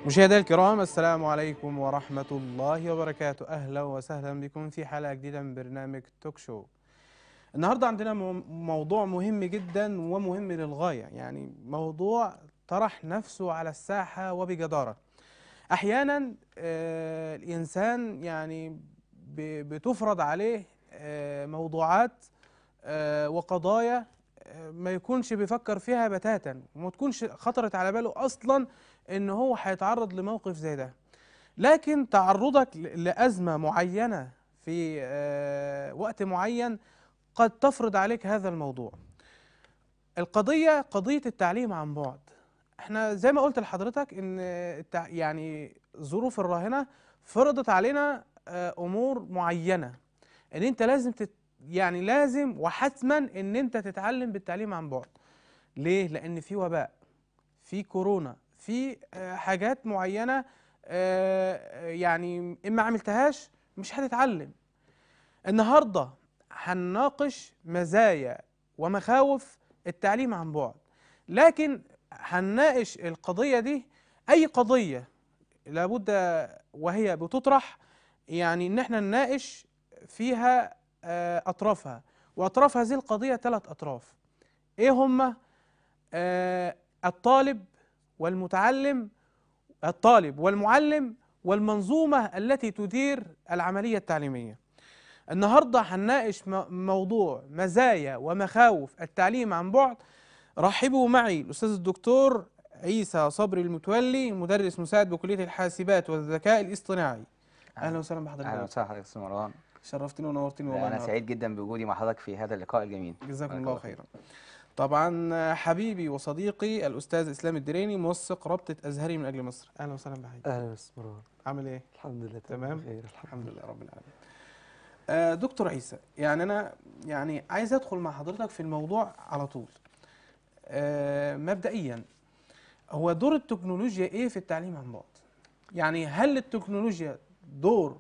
مشاهدينا الكرام السلام عليكم ورحمة الله وبركاته أهلا وسهلا بكم في حلقة جديدة من برنامج توك شو النهاردة عندنا مو- موضوع مهم جدا ومهم للغاية يعني موضوع طرح نفسه على الساحة وبجدارة أحيانا آه، الإنسان يعني ب- بتفرض عليه آه، موضوعات آه، وقضايا آه، ما يكونش بيفكر فيها بتاتا وما تكونش خطرت على باله أصلا ان هو هيتعرض لموقف زي ده لكن تعرضك ل- لأزمة معينة في آه، وقت معين قد تفرض عليك هذا الموضوع القضية قضية التعليم عن بعد احنا زي ما قلت لحضرتك ان التع... يعني ظروف الراهنة فرضت علينا آه، امور معينة ان انت لازم تت... يعني لازم وحتما ان انت تتعلم بالتعليم عن بعد ليه لان في وباء في كورونا في آه، حاجات معينة آه، يعني إما عملتهاش مش هتتعلم النهاردة هنناقش مزايا ومخاوف التعليم عن بعد لكن هنناقش القضية دي أي قضية لابد وهي بتطرح يعني إن احنا نناقش فيها آه، أطرافها وأطراف هذه القضية ثلاث أطراف إيه هما؟ آه، الطالب والمتعلم الطالب والمعلم والمنظومة التي تدير العملية التعليمية النهاردة هنناقش م- موضوع مزايا ومخاوف التعليم عن بعد رحبوا معي الأستاذ الدكتور عيسى صبري المتولي مدرس مساعد بكلية الحاسبات والذكاء الاصطناعي أهلا وسهلا اهلا بحضرتك وسهلا حضرتك استاذ مروان شرفتني ونورتني والله انا النهاردة. سعيد جدا بوجودي مع حضرتك في هذا اللقاء الجميل جزاكم بارك الله الله فيك. خيرا طبعا حبيبي وصديقي الاستاذ اسلام الدريني موثق رابطه ازهري من اجل مصر اهلا وسهلا بحضرتك اهلا استاذ مروان عامل ايه الحمد لله تمام؟ بخير الحمد الحمد لله رب العالمين آه دكتور عيسى يعني انا يعني عايز ادخل مع حضرتك في الموضوع على طول آه مبدئيا هو دور التكنولوجيا ايه في التعليم عن بعد يعني هل التكنولوجيا دور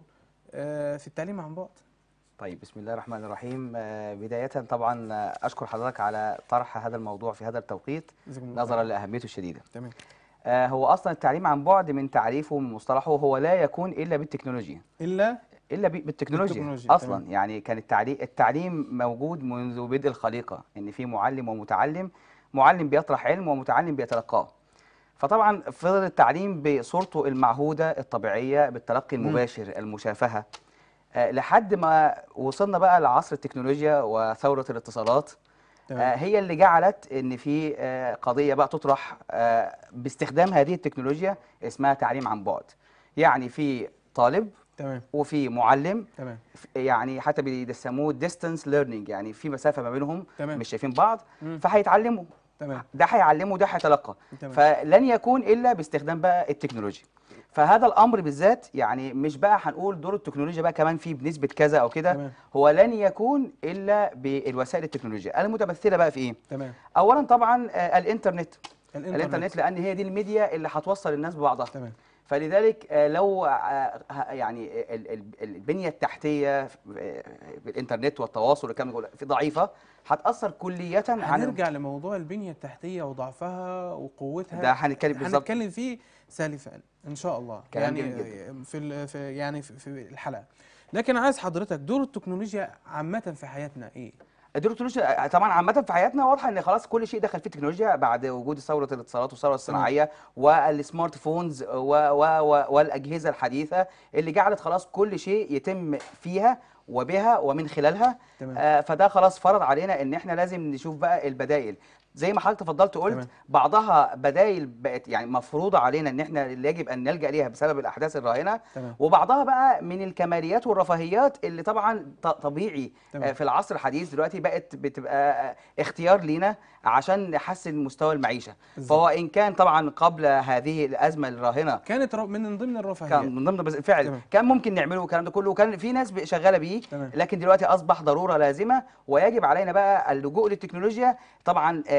آه في التعليم عن بعد طيب بسم الله الرحمن الرحيم آه، بداية طبعا آه، أشكر حضرتك على طرح هذا الموضوع في هذا التوقيت جزاكم الله نظرا خير. لأهميته الشديدة تمام آه، هو أصلا التعليم عن بعد من تعريفه من مصطلحه هو لا يكون إلا بالتكنولوجيا الا إلا ب- بالتكنولوجيا بالتكنولوجيا، أصلا تمام. يعني كان التعليم التعليم موجود منذ بدء الخليقة إن في معلم ومتعلم معلم بيطرح علم ومتعلم بيتلقاه فطبعا فضل التعليم بصورته المعهودة الطبيعية بالتلقي المباشر المشافهة آه، لحد ما وصلنا بقى لعصر التكنولوجيا وثورة الاتصالات آه، تمام هي اللي جعلت ان في آه، قضية بقى تطرح آه، باستخدام هذه التكنولوجيا اسمها تعليم عن بعد يعني في طالب تمام وفي معلم تمام ف- يعني حتى بيسموه distance learning يعني في مسافة ما بينهم تمام. مش شايفين بعض مم. فهيتعلموا تمام ده هيعلمه وده هيتلقى تمام. فلن يكون الا باستخدام بقى التكنولوجيا فهذا الامر بالذات يعني مش بقى هنقول دور التكنولوجيا بقى كمان فيه بنسبه كذا او كده تمام. هو لن يكون الا بالوسائل التكنولوجيا المتمثله بقى في ايه تمام اولا طبعا آه، الانترنت الانترنت الانترنت لان هي دي الميديا اللي هتوصل الناس ببعضها تمام فلذلك آه، لو آه، ه- يعني ال- ال- البنيه التحتيه في- آه، بالانترنت والتواصل والكلام ده كله في ضعيفه هتاثر كليا عن هنرجع لموضوع البنية التحتية وضعفها وقوتها ده هنتكلم بالظبط هنتكلم فيه سالفا ان شاء الله كلام يعني جميل في ال- في يعني في, في الحلقة لكن عايز حضرتك دور التكنولوجيا عامة في حياتنا ايه؟ دور التكنولوجيا طبعا عامة في حياتنا واضحة ان خلاص كل شيء دخل فيه التكنولوجيا بعد وجود ثورة الاتصالات والثورة الصناعية والسمارت فونز و و و والأجهزة الحديثة اللي جعلت خلاص كل شيء يتم فيها وبها ومن خلالها تمام. آه فده خلاص فرض علينا ان احنا لازم نشوف بقى البدائل زي ما حضرتك تفضلت تمام. قلت بعضها بدائل بقت يعني مفروضة علينا ان احنا اللي يجب ان نلجأ ليها بسبب الاحداث الراهنة تمام وبعضها بقى من الكماليات والرفاهيات اللي طبعا ط- طبيعي تمام. آه، في العصر الحديث دلوقتي بقت بتبقى آه، اختيار لينا عشان نحسن مستوى المعيشه بالظبط. فهو ان كان طبعا قبل هذه الازمه الراهنه كانت ر- من ضمن الرفاهيات كان من ضمن بس فعلا تمام. كان ممكن نعمله الكلام ده كله وكان في ناس ب- شغاله بيه تمام. لكن دلوقتي اصبح ضروره لازمه ويجب علينا بقى اللجوء للتكنولوجيا طبعا آه،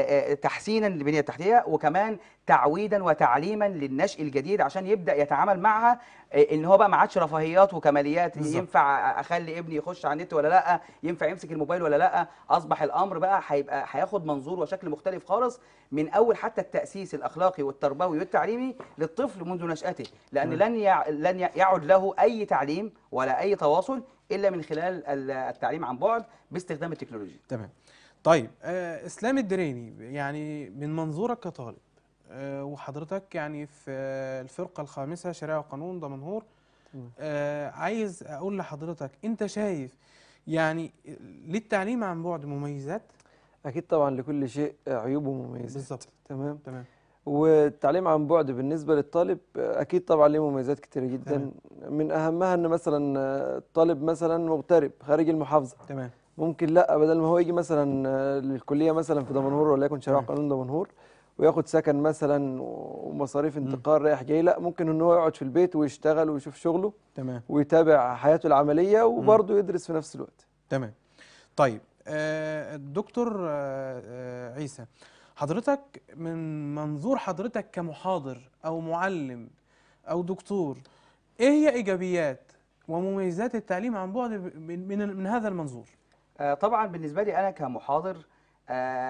آه، تحسينا للبنيه التحتيه وكمان تعويدا وتعليما للنشء الجديد عشان يبدا يتعامل معها آه، ان هو بقى ما عادش رفاهيات وكماليات بالظبط. ينفع اخلي ابني يخش على النت ولا لا ينفع يمسك الموبايل ولا لا اصبح الامر بقى هيبقى هياخد منظور وشكل مختلف خالص من اول حتى التاسيس الاخلاقي والتربوي والتعليمي للطفل منذ نشاته لان تمام. لن يع... لن ي- يعد له اي تعليم ولا اي تواصل الا من خلال ال- التعليم عن بعد باستخدام التكنولوجيا تمام طيب آه اسلام الدريني يعني من منظورك كطالب آه وحضرتك يعني في آه الفرقه الخامسه شريعه وقانون دمنهور تمام. آه عايز اقول لحضرتك انت شايف يعني للتعليم عن بعد مميزات اكيد طبعا لكل شيء عيوب ومميزات بالظبط تمام تمام والتعليم عن بعد بالنسبه للطالب اكيد طبعا ليه مميزات كتيره جدا تمام. من اهمها ان مثلا الطالب مثلا مغترب خارج المحافظه تمام ممكن لا بدل ما هو يجي مثلا للكليه مثلا في دمنهور وليكن شارع تمام. قانون دمنهور وياخد سكن مثلا ومصاريف انتقال رايح جاي لا ممكن ان هو يقعد في البيت ويشتغل ويشوف شغله تمام ويتابع حياته العمليه وبرضه يدرس في نفس الوقت تمام طيب آه، الدكتور آه، آه، عيسى حضرتك من منظور حضرتك كمحاضر او معلم او دكتور ايه هي ايجابيات ومميزات التعليم عن بعد ب- من من, من هذا المنظور آه، طبعا بالنسبه لي انا كمحاضر آه،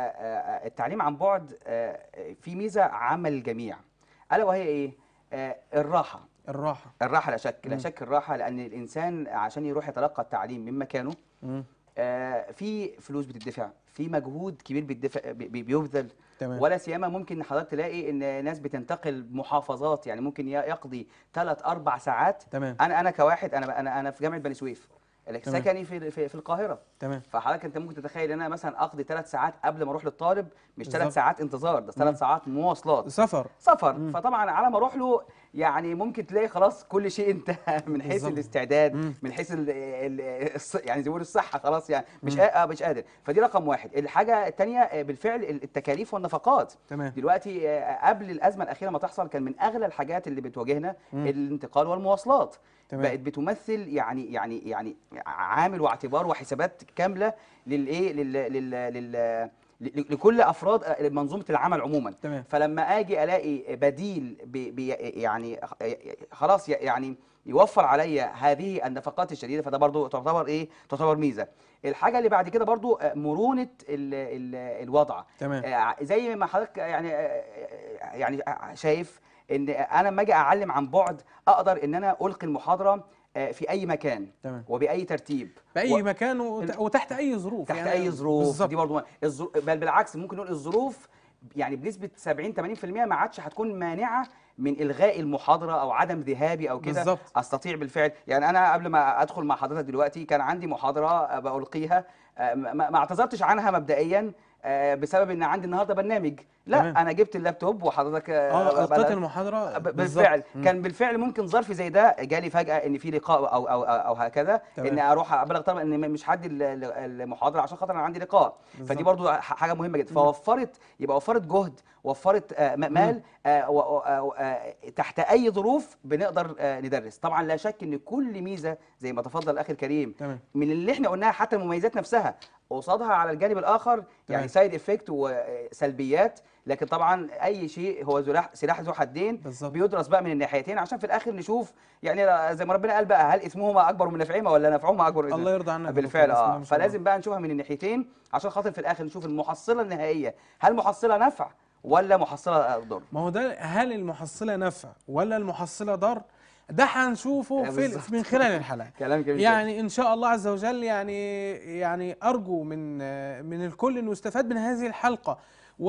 آه، التعليم عن بعد آه، في ميزه عامه للجميع الا وهي ايه آه، الراحه الراحه الراحه لا شك لا مم. شك الراحه لان الانسان عشان يروح يتلقى التعليم من مكانه مم. آه، في فلوس بتدفع في مجهود كبير بيدفع بي- بي- بيبذل تمام ولا سيما ممكن حضرتك تلاقي ان ناس بتنتقل محافظات يعني ممكن ي- يقضي ثلاث اربع ساعات تمام انا انا كواحد انا انا انا في جامعه بني سويف تمام. سكني في في, في القاهره تمام فحضرتك انت ممكن تتخيل ان انا مثلا اقضي ثلاث ساعات قبل ما اروح للطالب مش بالظبط. ثلاث ساعات انتظار ده مم. ثلاث ساعات مواصلات سفر سفر مم. فطبعا على ما اروح له يعني ممكن تلاقي خلاص كل شيء انتهى من حيث بالظبط. الاستعداد مم. من حيث ال ال الص- يعني زي ما بيقولوا الصحه خلاص يعني مش مم. آه مش قادر فدي رقم واحد الحاجه الثانيه بالفعل التكاليف والنفقات تمام دلوقتي آه، قبل الازمه الاخيره ما تحصل كان من اغلى الحاجات اللي بتواجهنا مم. الانتقال والمواصلات تمام. بقت بتمثل يعني يعني يعني عامل واعتبار وحسابات كامله للايه لل لل لل ل- لكل افراد آه، منظومه العمل عموما تمام فلما اجي الاقي بديل بي بي يعني خلاص يعني يوفر عليا هذه النفقات الشديده فده برضو تعتبر ايه تعتبر ميزه الحاجه اللي بعد كده برضو آه، مرونه ال ال الوضع تمام آه، زي ما حضرتك يعني آه، يعني شايف ان انا لما اجي اعلم عن بعد اقدر ان انا القي المحاضره آه، في اي مكان تمام وباي ترتيب باي و- مكان وت- وتحت اي ظروف تحت يعني اي ظروف بالظبط دي برضو الظرو- بل بالعكس ممكن نقول الظروف يعني بنسبه 70 80% ما عادش هتكون مانعه من الغاء المحاضره او عدم ذهابي او كده بالظبط. استطيع بالفعل يعني انا قبل ما ادخل مع حضرتك دلوقتي كان عندي محاضره بلقيها آه، ما ما اعتذرتش عنها مبدئيا آه، بسبب ان عندي النهارده برنامج لا تمام. انا جبت اللابتوب وحضرتك اه القيت بلغ- المحاضره ب- بالظبط. بالفعل مم. كان بالفعل ممكن ظرف زي ده جالي فجاه ان في لقاء او او او, أو هكذا تمام. ان اروح ابلغ طبعا ان م- مش هدي ال- ال- المحاضره عشان خاطر انا عندي لقاء بالظبط. فدي برضو ح- حاجه مهمه جدا مم. فوفرت يبقى وفرت جهد وفرت آه، م- مال آه، و- و- آه، تحت اي ظروف بنقدر آه، ندرس طبعا لا شك ان كل ميزه زي ما تفضل الاخ الكريم تمام من اللي احنا قلناها حتى المميزات نفسها قصادها على الجانب الاخر يعني سايد افكت وسلبيات لكن طبعا اي شيء هو سلاح سلاح ذو حدين بالظبط بيدرس بقى من الناحيتين عشان في الاخر نشوف يعني زي ما ربنا قال بقى هل اثمهما اكبر من نفعهما ولا نفعهما اكبر من الله يرضى عنك يا بالفعل دكتور. بسم الله اه ما شاء الله. فلازم بقى نشوفها من الناحيتين عشان خاطر في الاخر نشوف المحصله النهائيه هل محصله نفع ولا محصله ضر ما هو ده هل المحصله نفع ولا المحصله ضر ده هنشوفه آه، في بالظبط. من خلال الحلقه كلام جميل جدا. يعني ان شاء الله عز وجل يعني يعني ارجو من من الكل انه يستفاد من هذه الحلقه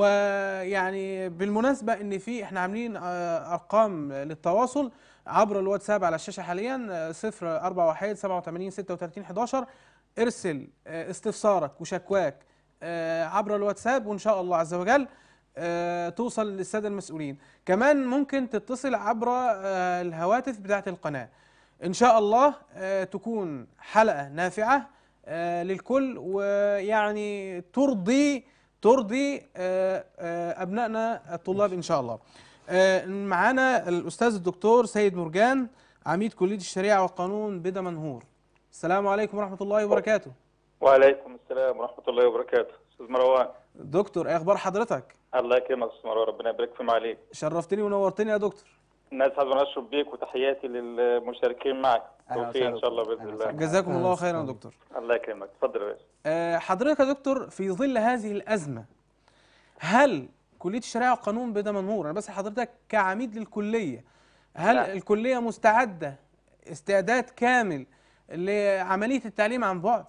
ويعني بالمناسبه ان في احنا عاملين آه، ارقام للتواصل عبر الواتساب على الشاشه حاليا 041 87 36 11 ارسل آه، استفسارك وشكواك آه، عبر الواتساب وان شاء الله عز وجل آه، توصل للساده المسؤولين كمان ممكن تتصل عبر آه، الهواتف بتاعه القناه ان شاء الله آه، تكون حلقه نافعه آه، للكل ويعني ترضي ترضي آه، آه، ابنائنا الطلاب ان شاء الله آه، معانا الاستاذ الدكتور سيد مرجان عميد كليه الشريعه والقانون بدمنهور السلام عليكم ورحمه الله وبركاته وعليكم السلام ورحمة الله وبركاته أستاذ مروان دكتور ايه اخبار حضرتك الله يكرمك أستاذ مروان ربنا يبارك في معاليك شرفتني ونورتني يا دكتور الناس حابب أشرب بيك وتحياتي للمشاركين معك أهلا توفيق إن وسهلا. شاء الله بإذن أهلا الله وسهلا. جزاكم الله أهلا خيرا يا وسهلا. دكتور الله يكرمك اتفضل يا باشا آه، حضرتك يا دكتور في ظل هذه الأزمة هل كلية الشريعة والقانون بدمنهور أنا بس حضرتك كعميد للكلية هل نعم. الكلية مستعدة استعداد كامل لعملية التعليم عن بعد؟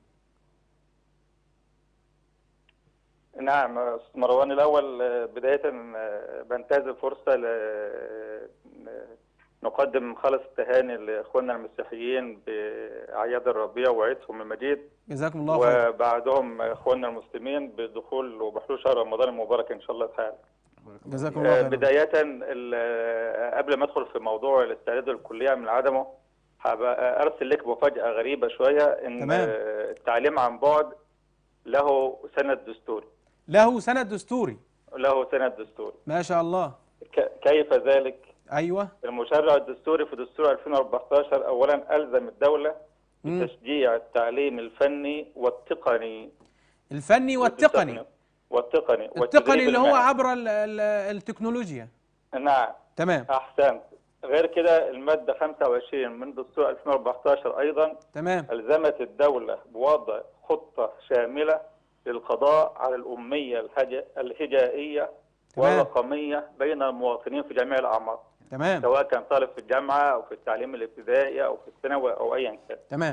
نعم أستاذ مروان الأول آه، بداية آه، بنتهز الفرصة ل آه، نقدم خالص التهاني لإخواننا المسيحيين بأعياد الربيع وعيدهم المجيد جزاكم الله خيرا وبعدهم إخواننا المسلمين بدخول وبحلول شهر رمضان المبارك إن شاء الله تعالى جزاكم الله آه، خيرا بداية ال- آه، قبل ما ادخل في موضوع الاستعداد للكلية من عدمه هبقى ارسل لك مفاجأة غريبة شوية ان تمام. آه، التعليم عن بعد له سند دستوري له سند دستوري له سند دستوري ما شاء الله ك- كيف ذلك؟ أيوه المشرع الدستوري في دستور 2014 اولا الزم الدولة مم. بتشجيع التعليم الفني والتقني الفني والتقني والتقني التقني والتدريب اللي هو المهني. عبر ال- ال- التكنولوجيا نعم تمام احسنت غير كده المادة 25 من دستور 2014 ايضا تمام ألزمت الدولة بوضع خطة شاملة للقضاء على الأمية الهج- الهجائية تمام. والرقمية بين المواطنين في جميع الأعمار تمام سواء كان طالب في الجامعة أو في التعليم الابتدائي أو في الثانوي أو أيا كان تمام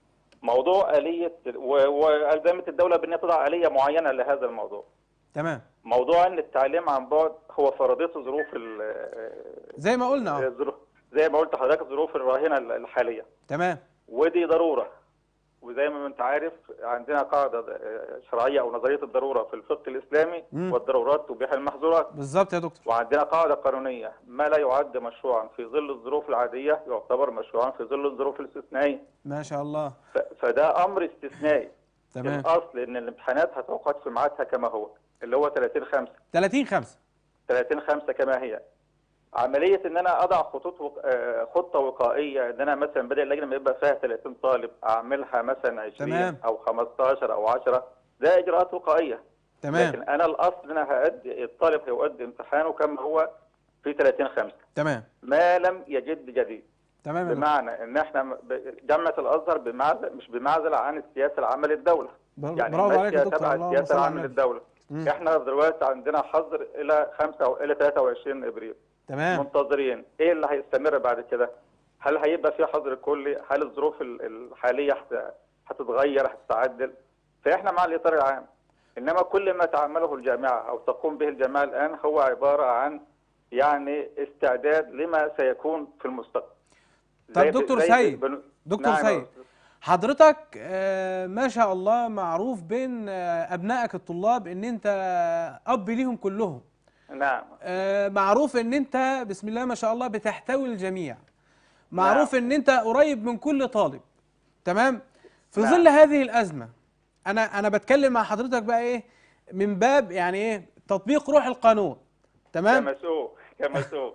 موضوع آلية و- وألزمت الدولة بأن تضع آلية معينة لهذا الموضوع تمام موضوع أن التعليم عن بعد هو فرضته ظروف ال- زي ما قلنا اه الظروف زي ما قلت لحضرتك الظروف الراهنة الحالية تمام ودي ضرورة وزي ما انت عارف عندنا قاعدة آه، شرعية أو نظرية الضرورة في الفقه الإسلامي مم. والضرورات تبيح المحظورات بالظبط يا دكتور وعندنا قاعدة قانونية ما لا يعد مشروعا في ظل الظروف العادية يعتبر مشروعا في ظل الظروف الاستثنائية ما شاء الله ف- فده أمر استثنائي تمام الأصل إن الامتحانات هتعقد في ميعادها كما هو اللي هو 30 5 30 5 30 5 كما هي عمليه ان انا اضع خطوط وق... آه، خطه وقائيه ان انا مثلا بدل اللجنه ما يبقى فيها 30 طالب اعملها مثلا 20 تمام. او 15 او 10 ده اجراءات وقائيه تمام لكن انا الاصل ان انا هادي الطالب هيؤدي امتحانه كما هو في 30 5 تمام ما لم يجد جديد تمام يا دكتور بمعنى ان احنا م- ب- جامعه الازهر بمعزل مش بمعزل عن السياسه العامه للدوله بر- يعني برافو عليك يا ماشيه دكتور تبع اللهم السياسه صل على العامه النبي للدوله مم. احنا دلوقتي عندنا حظر الى 5 او الى 23 ابريل تمام منتظرين ايه اللي هيستمر بعد كده هل هيبقى في حظر كلي هل الظروف ال- الحاليه هت- هتتغير هتتعدل فاحنا مع الاطار العام انما كل ما تعمله الجامعه او تقوم به الجامعه الان هو عباره عن يعني استعداد لما سيكون في المستقبل طب زي- دكتور زي سيد، بن- دكتور نعم يا سيد. أستاذ. حضرتك آه، ما شاء الله معروف بين آه، ابنائك الطلاب ان انت اب ليهم كلهم نعم آه، معروف ان انت بسم الله ما شاء الله بتحتوي الجميع معروف ان انت قريب من كل طالب تمام في نعم. ظل هذه الازمه انا انا بتكلم مع حضرتك بقى ايه من باب يعني ايه تطبيق روح القانون تمام كمسؤول كمسؤول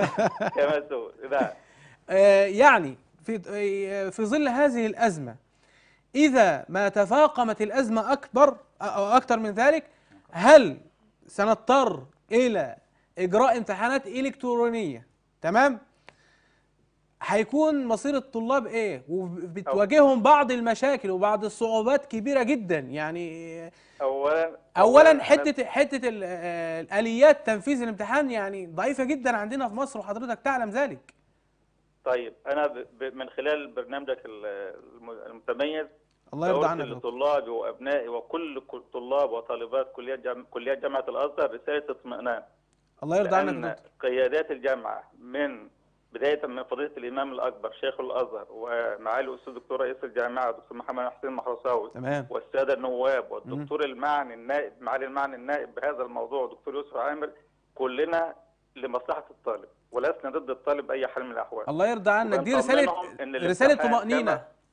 كمسؤول نعم آه، يعني في آه، في ظل هذه الأزمة إذا ما تفاقمت الأزمة أكبر أو أكثر من ذلك هل سنضطر إلى إجراء امتحانات إلكترونية تمام؟ هيكون مصير الطلاب إيه؟ وبتواجههم بعض المشاكل وبعض الصعوبات كبيرة جدا يعني اولا أولا أنا- حتة حتة ال- آه، الآليات تنفيذ الامتحان يعني ضعيفة جدا عندنا في مصر وحضرتك تعلم ذلك طيب انا ب... ب... من خلال برنامجك ال- الم- المتميز الله يرضى بقول عنك يا دكتور. لطلابي وابنائي وكل كل طلاب وطالبات كليات جام... كليات جامعه الازهر رساله اطمئنان الله يرضى عنك يا لان دكتور قيادات الجامعه من بدايه من فضيله الامام الاكبر شيخ الازهر ومعالي الاستاذ الدكتور رئيس الجامعه دكتور محمد حسين محرصاوي تمام والساده النواب والدكتور المعني النائب معالي المعني النائب بهذا الموضوع دكتور يوسف عامر كلنا لمصلحه الطالب ولسنا ضد الطالب باي حال من الاحوال الله يرضى عنك دي رسالة وبنطمنهم إن رسالة الامتحان طمأنينة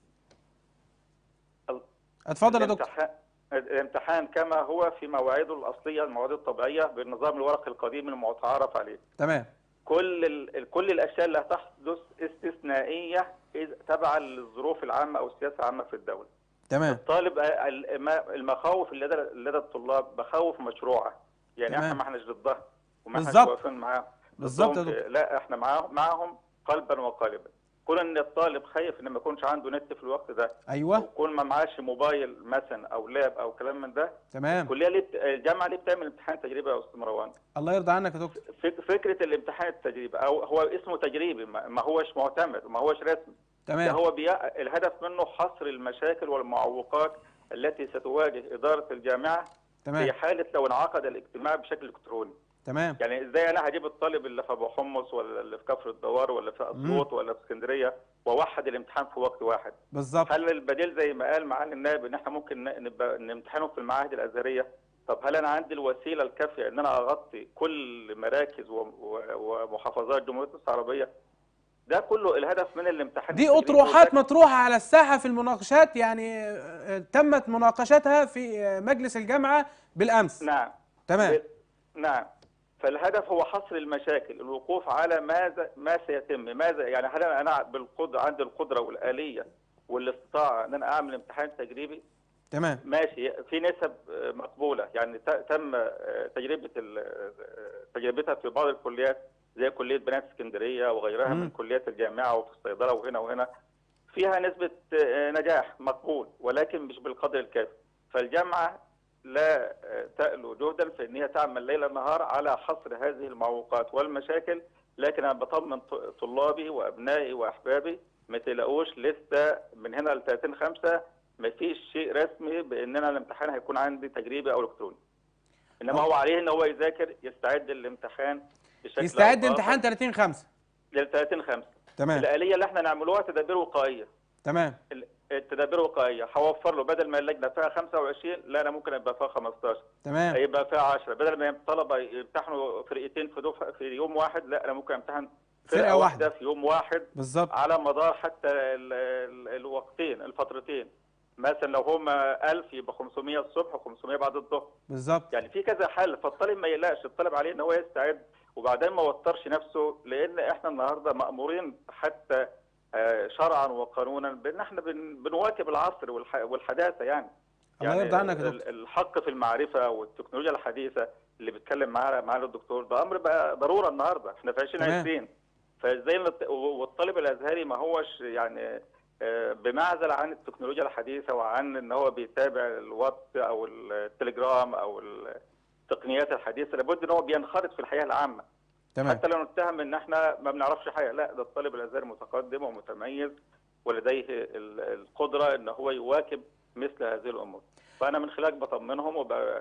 كما- اتفضل يا دكتور الامتحان الامتحان كما هو في مواعيده الاصليه المواعيد الطبيعيه بالنظام الورقي القديم المتعارف عليه تمام كل ال... كل الاشياء اللي هتحدث استثنائيه إذ- تبعا للظروف العامه او السياسه العامه في الدوله تمام الطالب ال- ما- المخاوف اللي لدى لدى الطلاب مخاوف مشروعه يعني تمام. احنا ما احناش ضدها وما احناش بالظبط. واقفين معاهم بالظبط يا ضدهم. دكتور. لا احنا معاهم معاهم قلبا وقالبا كون ان الطالب خايف ان ما يكونش عنده نت في الوقت ده ايوه ويكون ما معاش موبايل مثلا او لاب او كلام من ده تمام الكليه ليه بت- الجامعه ليه بتعمل امتحان تجريبي يا استاذ مروان الله يرضى عنك يا دكتور فك- فكره الامتحان التجريبي او هو اسمه تجريبي ما ما هوش معتمد ما هوش رسمي ده تمام هو بي... الهدف منه حصر المشاكل والمعوقات التي ستواجه اداره الجامعه تمام في حاله لو انعقد الاجتماع بشكل الكتروني تمام يعني ازاي انا هجيب الطالب اللي في ابو حمص ولا اللي في كفر الدوار ولا في اسيوط ولا في اسكندريه واوحد الامتحان في وقت واحد بالظبط هل البديل زي ما قال معالي النائب ان احنا ممكن ن- نبقى نمتحنه في المعاهد الازهريه طب هل انا عندي الوسيله الكافيه ان انا اغطي كل مراكز و- و- ومحافظات جمهوريه مصر العربيه ده كله الهدف من الامتحان دي التجريبي اطروحات وده- مطروحه على الساحه في المناقشات يعني آه، تمت مناقشتها في آه، مجلس الجامعه بالامس نعم تمام نعم فالهدف هو حصر المشاكل الوقوف على ماذا ما سيتم ماذا يعني هل انا بالقدره عندي القدره والاليه والاستطاعه ان انا اعمل امتحان تجريبي تمام ماشي في نسب آه، مقبوله يعني ت- تم آه، تجربه ال- آه، تجربتها في بعض الكليات زي كليه بنات اسكندريه وغيرها مم. من كليات الجامعه وفي الصيدله وهنا وهنا فيها نسبه آه، نجاح مقبول ولكن مش بالقدر الكافي فالجامعه لا آه، تألو جهدا في ان هي تعمل ليل نهار على حصر هذه المعوقات والمشاكل لكن انا بطمن ط- طلابي وابنائي واحبابي ما تقلقوش لسه من هنا ل 30 5 ما فيش شيء رسمي بان انا الامتحان هيكون عندي تجريبي او الكتروني انما هو عليه ان هو يذاكر يستعد للامتحان بشكل يستعد أو امتحان 30 5 لل 30 5 تمام الاليه اللي احنا نعملوها تدابير وقائيه تمام ال- التدابير وقائيه هوفر له بدل ما اللجنه فيها 25 لا انا ممكن ابقى فيها 15 تمام هيبقى فيها 10 بدل ما الطلبه يمتحنوا فرقتين في دفعه في يوم واحد لا انا ممكن امتحن فرقة فرقه واحدة. واحده في يوم واحد بالظبط على مدار حتى ال ال الوقتين الفترتين مثلا لو هم 1000 يبقى 500 الصبح و500 بعد الظهر بالظبط يعني في كذا حل فالطالب ما يقلقش الطالب عليه ان هو يستعد وبعدين ما وترش نفسه لان احنا النهارده مامورين حتى آه، شرعا وقانونا بان احنا بن- بنواكب العصر والح- والحداثه يعني الله يعني يرضى عنك يا ال- دكتور الحق في المعرفه والتكنولوجيا الحديثه اللي بيتكلم معانا معانا الدكتور ده امر بقى ضروره النهارده احنا في 2020 فازاي نت- والطالب الازهري ما هوش يعني آه، بمعزل عن التكنولوجيا الحديثه وعن ان هو بيتابع الواتس او التليجرام او التقنيات الحديثه لابد ان هو بينخرط في الحياه العامه تمام حتى لو نتهم ان احنا ما بنعرفش حاجه لا ده الطالب الازهري متقدم ومتميز ولديه ال- القدره ان هو يواكب مثل هذه الامور فانا من خلالك بطمنهم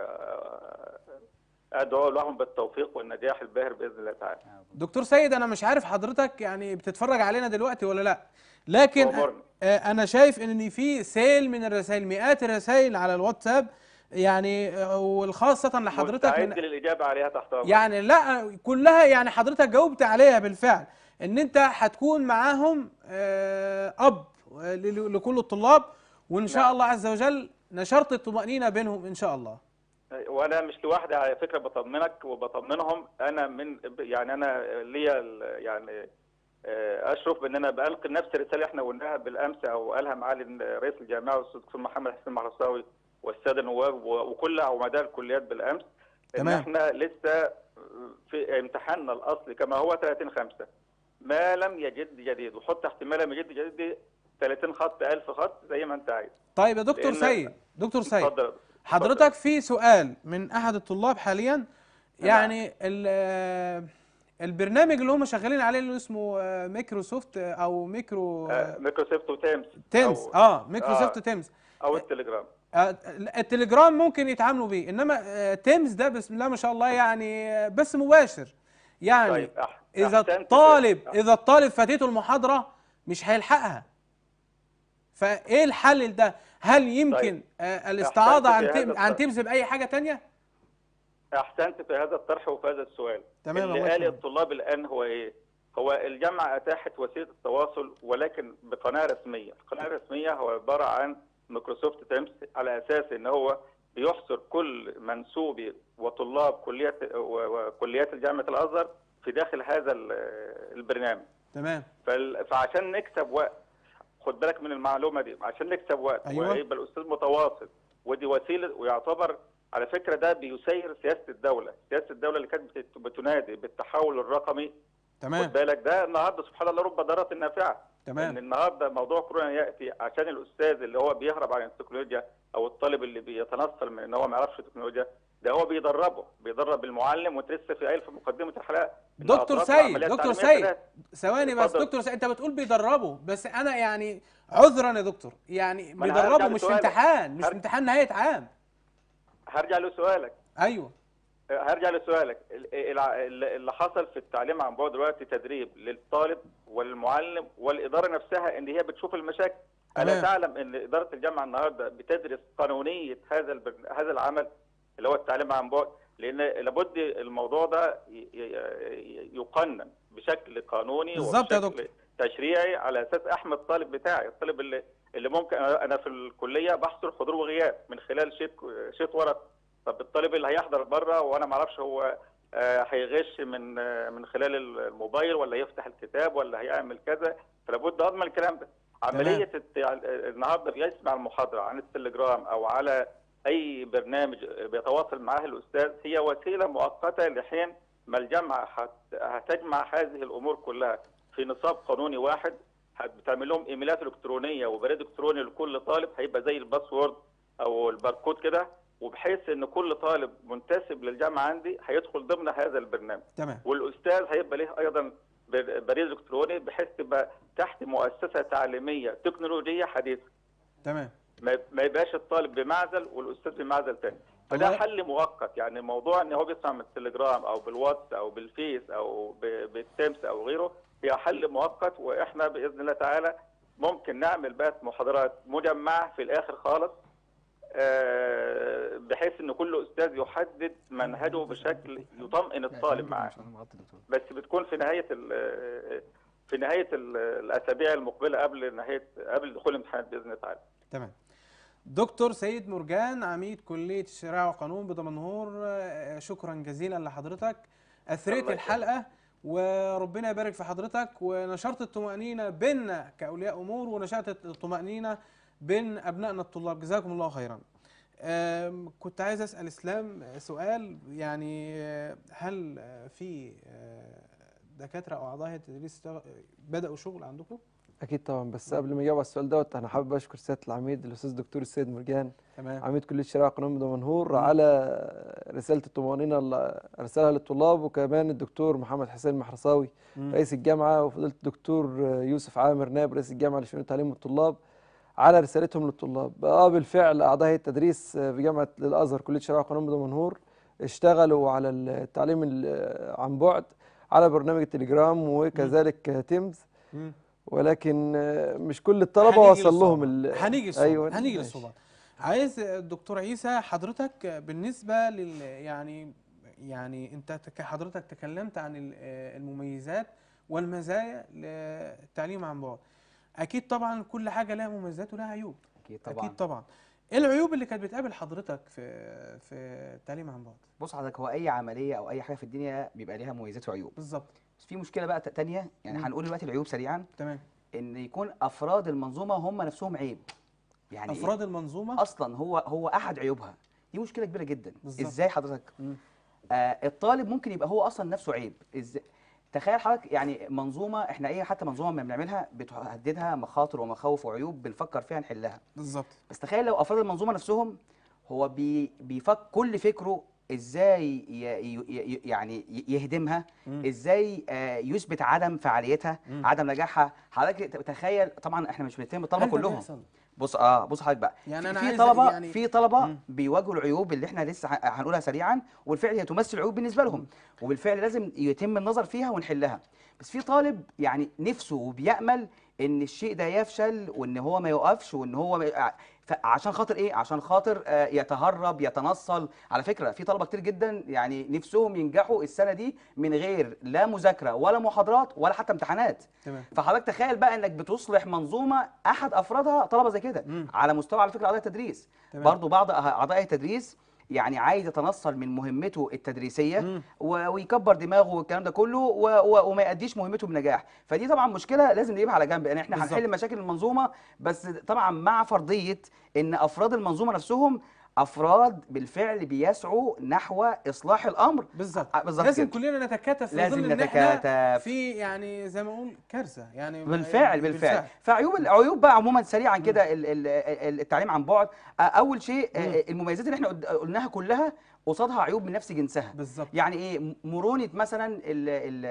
وادعو لهم بالتوفيق والنجاح الباهر باذن الله تعالى دكتور سيد انا مش عارف حضرتك يعني بتتفرج علينا دلوقتي ولا لا لكن أمرني. آه، انا شايف ان في سيل من الرسائل مئات الرسائل على الواتساب يعني آه، وخاصة لحضرتك مستعد من للاجابه عليها تحت امرك يعني لا كلها يعني حضرتك جاوبت عليها بالفعل ان انت هتكون معاهم آه، اب ل- لكل الطلاب وان شاء نعم. الله عز وجل نشرت الطمأنينة بينهم ان شاء الله وانا مش لوحدي على فكره بطمنك وبطمنهم انا من يعني انا ليا ال- يعني آه، اشرف بان انا بلقي نفس الرساله احنا قلناها بالامس او قالها معالي رئيس الجامعه الاستاذ الدكتور محمد حسين المحرصاوي والساده النواب و- وكل عمداء الكليات بالامس ان تمام. احنا لسه في امتحاننا الاصلي كما هو 30 5 ما لم يجد جديد وحط احتمال لم يجد جديد دي 30 خط 1000 خط زي ما انت عايز طيب يا دكتور لأن- سيد دكتور سيد اتفضل حضرتك في سؤال من احد الطلاب حاليا يعني ال- آه، البرنامج اللي هم شغالين عليه اللي اسمه آه، مايكروسوفت آه، او ميكرو آه، آه، مايكروسوفت وتيمز تيمز أو- اه مايكروسوفت آه. تيمز او التليجرام آه، التليجرام ممكن يتعاملوا بيه انما آه، تيمز ده بسم الله ما شاء الله يعني آه، بس مباشر يعني طيب أح- اذا أحسنت. الطالب اذا الطالب فاتته المحاضره مش هيلحقها فايه الحل لده هل يمكن طيب. آه، الاستعاضه عن أحسنت في تيم- هذا عن الطرح. تيمز باي حاجه تانية احسنت في هذا الطرح وفي هذا السؤال تمام، اللي الله قال يكرمك. الطلاب الان هو ايه هو الجامعه اتاحت وسيله التواصل ولكن بقناه رسميه القناه الرسميه هو عباره عن مايكروسوفت تيمز على اساس ان هو بيحصر كل منسوبي وطلاب كليات و- وكليات جامعه الازهر في داخل هذا ال- البرنامج تمام فال- فعشان نكسب وقت خد بالك من المعلومه دي عشان نكسب وقت أيوة. ويبقى الاستاذ متواصل ودي وسيله ويعتبر على فكره ده بيسير سياسه الدوله، سياسه الدوله اللي كانت بت- بتنادي بالتحول الرقمي تمام خد بالك ده النهارده سبحان الله رب ضارة نافعه تمام. ان النهارده موضوع كورونا ياتي عشان الاستاذ اللي هو بيهرب عن التكنولوجيا او الطالب اللي بيتنصل من ان هو ما يعرفش التكنولوجيا ده هو بيدربه بيدرب المعلم وانت لسه في قايل في مقدمه الحلقه إن دكتور أطراف سيد العملية دكتور التعليمية سيد ثلاث. ثواني بس اتفضل. دكتور سيد انت بتقول بيدربوا بس انا يعني عذرا يا دكتور يعني ما أنا هرجع بيدربوا مش في لسؤالك. امتحان مش في هر- امتحان نهايه عام هرجع لسؤالك ايوه هرجع لسؤالك ال- الع- ال- اللي حصل في التعليم عن بعد دلوقتي تدريب للطالب والمعلم والاداره نفسها ان هي بتشوف المشاكل تمام. الا تعلم ان اداره الجامعه النهارده بتدرس قانونيه هذا البرن- هذا العمل اللي هو التعليم عن بعد لان لابد الموضوع ده ي- ي- يقنن بشكل قانوني بالظبط يا وبشكل تشريعي على اساس احمي الطالب بتاعي الطالب اللي اللي ممكن انا أنا في الكليه بحصل حضور وغياب من خلال شيت شيت ورق طب الطالب اللي هيحضر بره وانا ما اعرفش هو آه، هيغش من آه، من خلال الموبايل ولا يفتح الكتاب ولا هيعمل كذا فلابد اضمن الكلام ده عمليه الت- النهارده بيسمع المحاضره عن التليجرام او على اي برنامج بيتواصل معاه الاستاذ هي وسيله مؤقته لحين ما الجامعه هت- هتجمع هذه الامور كلها في نصاب قانوني واحد هت- بتعمل لهم ايميلات الكترونيه وبريد الكتروني لكل طالب هيبقى زي الباسورد او الباركود كده وبحيث ان كل طالب منتسب للجامعه عندي هيدخل ضمن هذا البرنامج تمام والاستاذ هيبقى له ايضا بر- بريد الكتروني بحيث تبقى تحت مؤسسه تعليميه تكنولوجيه حديثه تمام ما ما يبقاش الطالب بمعزل والاستاذ بمعزل تاني فده والله- حل مؤقت يعني موضوع ان هو بيسمع من التليجرام او بالواتس او بالفيس او ب- بالتيمس او غيره هي حل مؤقت واحنا باذن الله تعالى ممكن نعمل بقى محاضرات مجمعه في الاخر خالص آه، بحيث ان كل استاذ يحدد منهجه بشكل يطمئن الطالب معاه بس بتكون في نهايه ال- في نهايه ال- الاسابيع المقبله قبل نهايه قبل دخول الامتحانات باذن الله تعالى تمام دكتور سيد مرجان عميد كلية الشريعة والقانون بدمنهور آه، شكرا جزيلا لحضرتك أثريت الله الحلقة وربنا يبارك في حضرتك ونشرت الطمأنينة بيننا كأولياء أمور ونشرت الطمأنينة بين أبنائنا الطلاب جزاكم الله خيرا آم، كنت عايز أسأل إسلام سؤال يعني آه، هل آه، في آه، دكاترة أو أعضاء هيئة التدريس اشتغ- بدأوا شغل عندكم؟ اكيد طبعا بس قبل ما اجاوب على السؤال دوت انا حابب اشكر سياده العميد الاستاذ الدكتور السيد مرجان تمام عميد كليه الشريعه والقانون بدمنهور على رساله الطمانينه اللي ارسلها للطلاب وكمان الدكتور محمد حسين محرصاوي مم. رئيس الجامعه وفضيله الدكتور يوسف عامر نائب رئيس الجامعه لشؤون التعليم والطلاب على رسالتهم للطلاب اه بالفعل اعضاء هيئه التدريس في جامعه الازهر كليه الشريعه والقانون بدمنهور اشتغلوا على التعليم ال- عن بعد على برنامج التليجرام وكذلك تيمز مم. ولكن آه، مش كل الطلبه هنيجي وصل لهم للصعوبات. ال- هنيجي الصعوبات أيوة، هنيجي ماشي. للصعوبات عايز الدكتور عيسى حضرتك بالنسبه لل يعني يعني انت تك- حضرتك تكلمت عن ال- المميزات والمزايا للتعليم عن بعد اكيد طبعا كل حاجه لها مميزات ولها عيوب اكيد طبعا اكيد طبعا ايه العيوب اللي كانت بتقابل حضرتك في في التعليم عن بعد بص حضرتك هو اي عمليه او اي حاجه في الدنيا بيبقى ليها مميزات وعيوب بالظبط بس في مشكله بقى تانية يعني مم. هنقول دلوقتي العيوب سريعا تمام ان يكون افراد المنظومه هم نفسهم عيب يعني إيه؟ افراد المنظومه اصلا هو هو احد عيوبها دي مشكله كبيره جدا بالظبط. ازاي حضرتك مم. آه الطالب ممكن يبقى هو اصلا نفسه عيب ازاي تخيل حضرتك يعني منظومه احنا ايه حتى منظومه ما بنعملها بتهددها مخاطر ومخاوف وعيوب بنفكر فيها نحلها بالظبط بس تخيل لو افراد المنظومه نفسهم هو بي بيفك كل فكره ازاي ي ي ي يعني ي- يهدمها مم. ازاي آه يثبت عدم فعاليتها مم. عدم نجاحها حضرتك ت- تخيل طبعا احنا مش بنتهم الطلبه هل ده كلهم بيحصل؟ بص اه بص حضرتك بقى يعني في- أنا في عايز طلبه يعني- في طلبه مم. بيواجهوا العيوب اللي احنا لسه ه- هنقولها سريعا وبالفعل هي تمثل عيوب بالنسبه لهم وبالفعل لازم يتم النظر فيها ونحلها بس في طالب يعني نفسه وبيامل ان الشيء ده يفشل وان هو ما يقفش وان هو ما ي- ف- عشان خاطر ايه عشان خاطر آه، يتهرب يتنصل على فكره في طلبه كتير جدا يعني نفسهم ينجحوا السنه دي من غير لا مذاكره ولا محاضرات ولا حتى امتحانات تمام فحضرتك تخيل بقى انك بتصلح منظومه احد افرادها طلبه زي كده مم. على مستوى على فكره اعضاء التدريس تمام. برضو بعض أه- اعضاء التدريس يعني عايز يتنصل من مهمته التدريسيه مم. و- ويكبر دماغه والكلام ده كله و- و- وما يأديش مهمته بنجاح فدي طبعا مشكله لازم نجيبها على جنب يعني احنا بالظبط. هنحل مشاكل المنظومه بس طبعا مع فرضيه ان افراد المنظومه نفسهم افراد بالفعل بيسعوا نحو اصلاح الامر بالظبط آه، بالظبط لازم كده. كلنا نتكاتف في لازم ظل ان احنا نتكاتف. في يعني زي ما اقول كارثه يعني بالفعل بالفعل فعيوب العيوب بقى عموما سريعا كده ال- ال- ال- التعليم عن بعد آه، اول شيء آه، المميزات اللي احنا قد- قلناها كلها قصادها عيوب من نفس جنسها بالظبط يعني ايه م- مرونه مثلا ال- ال-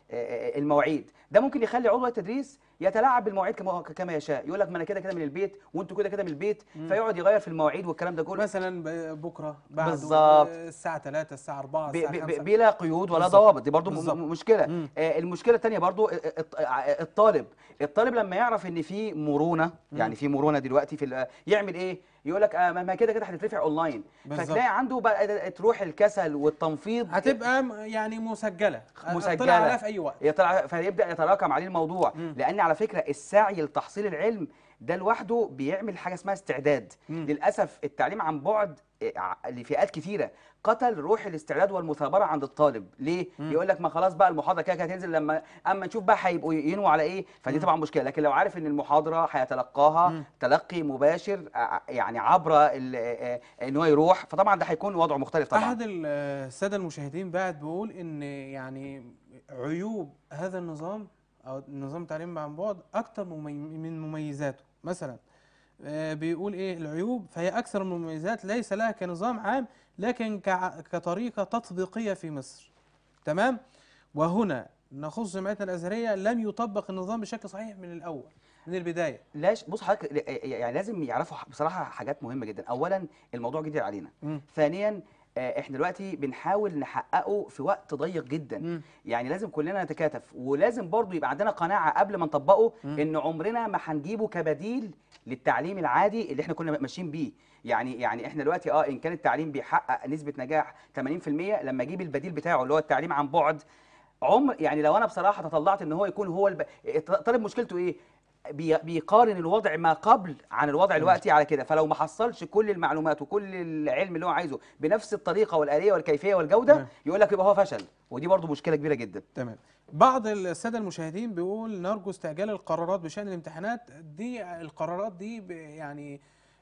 آه، المواعيد ده ممكن يخلي عضو التدريس يتلاعب بالمواعيد كما كما يشاء يقول لك ما انا كده كده من البيت وانتوا كده كده من البيت فيقعد يغير في المواعيد والكلام ده كله مثلا ب- بكره بعد بالظبط. الساعه 3 الساعه 4 ب- الساعه ب- 5 ب- بلا قيود ولا بالظبط. ضوابط دي برضو م- بالظبط. م- مشكله مم. آه، المشكله الثانيه برضو الط- الطالب الطالب لما يعرف ان في مرونه يعني في مرونه دلوقتي في ال- يعمل ايه يقول لك آه ما ما كده كده هتترفع اونلاين بالظبط. فتلاقي عنده بقى تروح الكسل والتنفيض هتبقى م- يعني مسجله مسجلة. اطلع عليها في اي وقت يطلع فيبدا يتراكم عليه الموضوع مم. لان على فكره السعي لتحصيل العلم ده لوحده بيعمل حاجه اسمها استعداد مم. للاسف التعليم عن بعد آه، ع- لفئات كتيره قتل روح الاستعداد والمثابره عند الطالب ليه مم. يقول لك ما خلاص بقى المحاضره كده كده هتنزل لما اما نشوف بقى هيبقوا ينووا على ايه فدي طبعا مشكله لكن لو عارف ان المحاضره هيتلقاها مم. تلقي مباشر آه، يعني عبر ال- آه، آه، ان هو يروح فطبعا ده هيكون وضعه مختلف طبعا احد ال- الساده المشاهدين بعد بيقول ان يعني عيوب هذا النظام او نظام التعليم عن بعد اكتر ممي- من مميزاته مثلا آه، بيقول ايه العيوب فهي اكثر من المميزات ليس لها كنظام عام لكن كع- كطريقه تطبيقيه في مصر تمام وهنا نخص جامعتنا الازهريه لم يطبق النظام بشكل صحيح من الاول من البدايه لاش بص حضرتك ل- يعني لازم يعرفوا ح- بصراحه حاجات مهمه جدا اولا الموضوع جديد علينا مم. ثانيا آه، احنا دلوقتي بنحاول نحققه في وقت ضيق جدا مم. يعني لازم كلنا نتكاتف ولازم برضو يبقى عندنا قناعه قبل ما نطبقه مم. ان عمرنا ما هنجيبه كبديل للتعليم العادي اللي احنا كنا ماشيين بيه يعني يعني احنا دلوقتي اه ان كان التعليم بيحقق نسبه نجاح 80% لما اجيب البديل بتاعه اللي هو التعليم عن بعد عمر يعني لو انا بصراحه تطلعت ان هو يكون هو الب... الطالب مشكلته ايه بي- بيقارن الوضع ما قبل عن الوضع الوقتي على كده فلو ما حصلش كل المعلومات وكل العلم اللي هو عايزه بنفس الطريقه والاليه والكيفيه والجوده تمام. يقول لك يبقى هو فشل ودي برضو مشكله كبيره جدا تمام بعض الساده المشاهدين بيقول نرجو استعجال القرارات بشان الامتحانات دي القرارات دي ب- يعني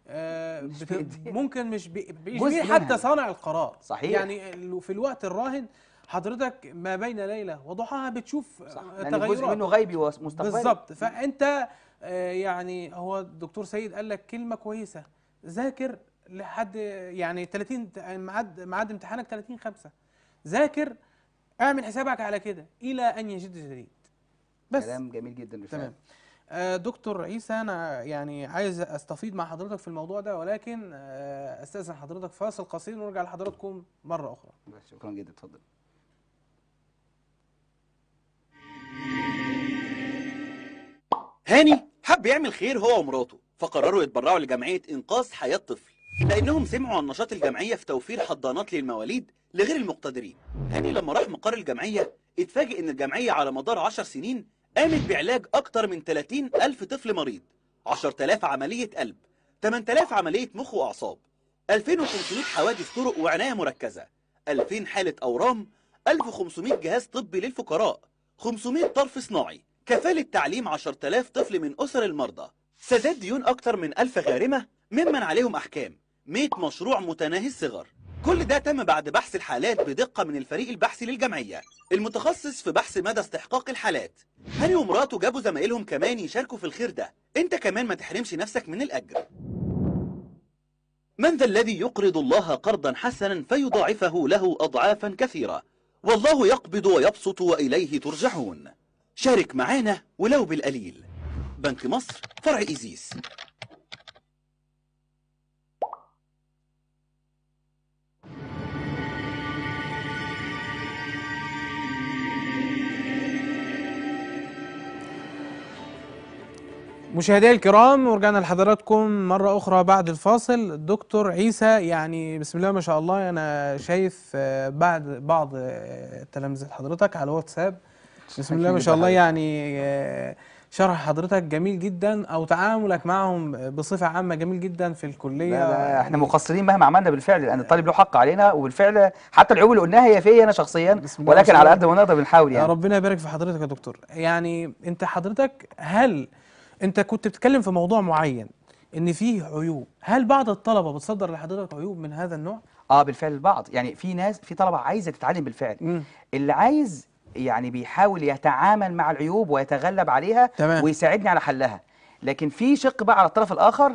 آه مش بت- بإيدينا. ممكن مش بي- مش جزء بيه حتى منها. صانع القرار صحيح. يعني ال- في الوقت الراهن حضرتك ما بين ليله وضحاها بتشوف صح آه، لان جزء تغيرات منه غيبي ومستقبلي بالظبط فانت آه، يعني هو الدكتور سيد قال لك كلمه كويسه ذاكر لحد يعني 30 ت- ميعاد ميعاد امتحانك 30 5 ذاكر اعمل حسابك على كده الى ان يجد جديد بس كلام جميل جدا بالفعل تمام آه، دكتور عيسى انا يعني عايز استفيض مع حضرتك في الموضوع ده ولكن آه، استاذن حضرتك فاصل قصير ونرجع لحضراتكم مره اخرى شكرا جدا اتفضل هاني حب يعمل خير هو ومراته فقرروا يتبرعوا لجمعية إنقاذ حياة طفل لأنهم سمعوا عن نشاط الجمعية في توفير حضانات للمواليد لغير المقتدرين هاني لما راح مقر الجمعية اتفاجئ إن الجمعية على مدار 10 سنين قامت بعلاج أكتر من 30 ألف طفل مريض 10000 عملية قلب 8000 عملية مخ وأعصاب 2500 حوادث طرق وعناية مركزة 2000 حالة أورام 1500 جهاز طبي للفقراء 500 طرف صناعي كفالة تعليم 10000 طفل من أسر المرضى سداد ديون أكتر من 1000 غارمة ممن عليهم أحكام 100 مشروع متناهي الصغر كل ده تم بعد بحث الحالات بدقة من الفريق البحثي للجمعية المتخصص في بحث مدى استحقاق الحالات هاني ومراته جابوا زمايلهم كمان يشاركوا في الخير ده انت كمان ما تحرمش نفسك من الأجر من ذا الذي يقرض الله قرضا حسنا فيضاعفه له أضعافا كثيرة والله يقبض ويبسط وإليه ترجعون شارك معانا ولو بالقليل بنك مصر فرع إيزيس مشاهدينا الكرام ورجعنا لحضراتكم مرة أخرى بعد الفاصل الدكتور عيسى يعني بسم الله ما شاء الله أنا شايف آه، بعد بعض آه، تلامذة حضرتك على الواتساب بسم الله ما شاء الله يعني آه، شرح حضرتك جميل جدا او تعاملك معهم بصفه عامه جميل جدا في الكليه لا لا احنا يعني مقصرين مهما عملنا بالفعل لان الطالب له حق علينا وبالفعل حتى العيوب اللي قلناها هي فيا انا شخصيا بسم الله ما ولكن شاء على الله. قد ما نقدر بنحاول يا يعني ربنا يبارك في حضرتك يا دكتور يعني انت حضرتك هل انت كنت بتتكلم في موضوع معين ان فيه عيوب هل بعض الطلبه بتصدر لحضرتك عيوب من هذا النوع اه بالفعل البعض يعني في ناس في طلبه عايزه تتعلم بالفعل مم. اللي عايز يعني بيحاول يتعامل مع العيوب ويتغلب عليها تمام. ويساعدني على حلها لكن في شق بقى على الطرف الاخر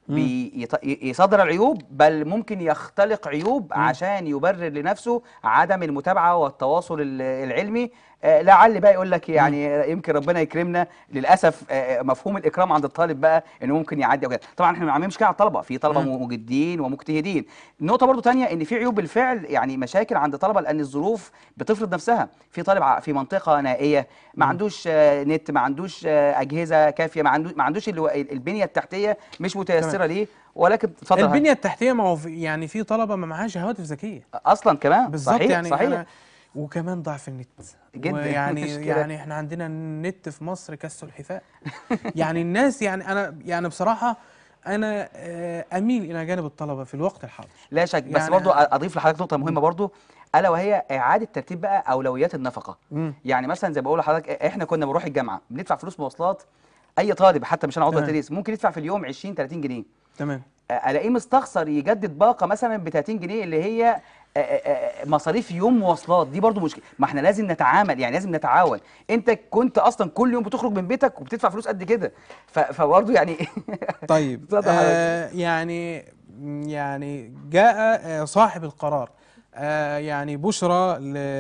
بيصدر العيوب بل ممكن يختلق عيوب عشان يبرر لنفسه عدم المتابعه والتواصل ال- العلمي آه، لعل بقى يقول لك يعني يمكن ربنا يكرمنا للاسف آه، مفهوم الاكرام عند الطالب بقى انه ممكن يعدي او كده طبعا احنا ما بنعممش كده على الطلبه في طلبه مم. مجدين ومجتهدين نقطه برضو تانية ان في عيوب بالفعل يعني مشاكل عند الطلبه لان الظروف بتفرض نفسها في طالب ع- في منطقه نائيه ما عندوش آه، نت ما عندوش آه، اجهزه كافيه ما عندوش ما عندوش اللي هو البنيه التحتيه مش متيسره ليه ولكن اتفضل يا البنيه التحتيه ما هو في- يعني في طلبه ما معهاش هواتف ذكيه اصلا كمان بالظبط صحيح يعني صحيح أنا وكمان ضعف النت جداً، ويعني مشكلة. يعني احنا عندنا النت في مصر كالسلحفاء يعني الناس يعني انا يعني بصراحه انا آه، اميل الى جانب الطلبه في الوقت الحاضر لا شك بس يعني- برضو اضيف لحضرتك نقطه مهمه برضو الا وهي اعاده ترتيب بقى اولويات النفقه مم. يعني مثلا زي ما بقول لحضرتك احنا كنا بنروح الجامعه بندفع فلوس مواصلات اي طالب حتى مش انا عضو تمام. تدريس ممكن يدفع في اليوم 20 30 جنيه تمام الاقيه مستخسر يجدد باقه مثلا ب 30 جنيه اللي هي آه، آه، آه، مصاريف يوم مواصلات دي برضو مشكله ما احنا لازم نتعامل يعني لازم نتعاون انت كنت اصلا كل يوم بتخرج من بيتك وبتدفع فلوس قد كده ف- فبرضو يعني طيب اتفضل حضرتك. آه يعني يعني جاء آه، صاحب القرار آه يعني بشرى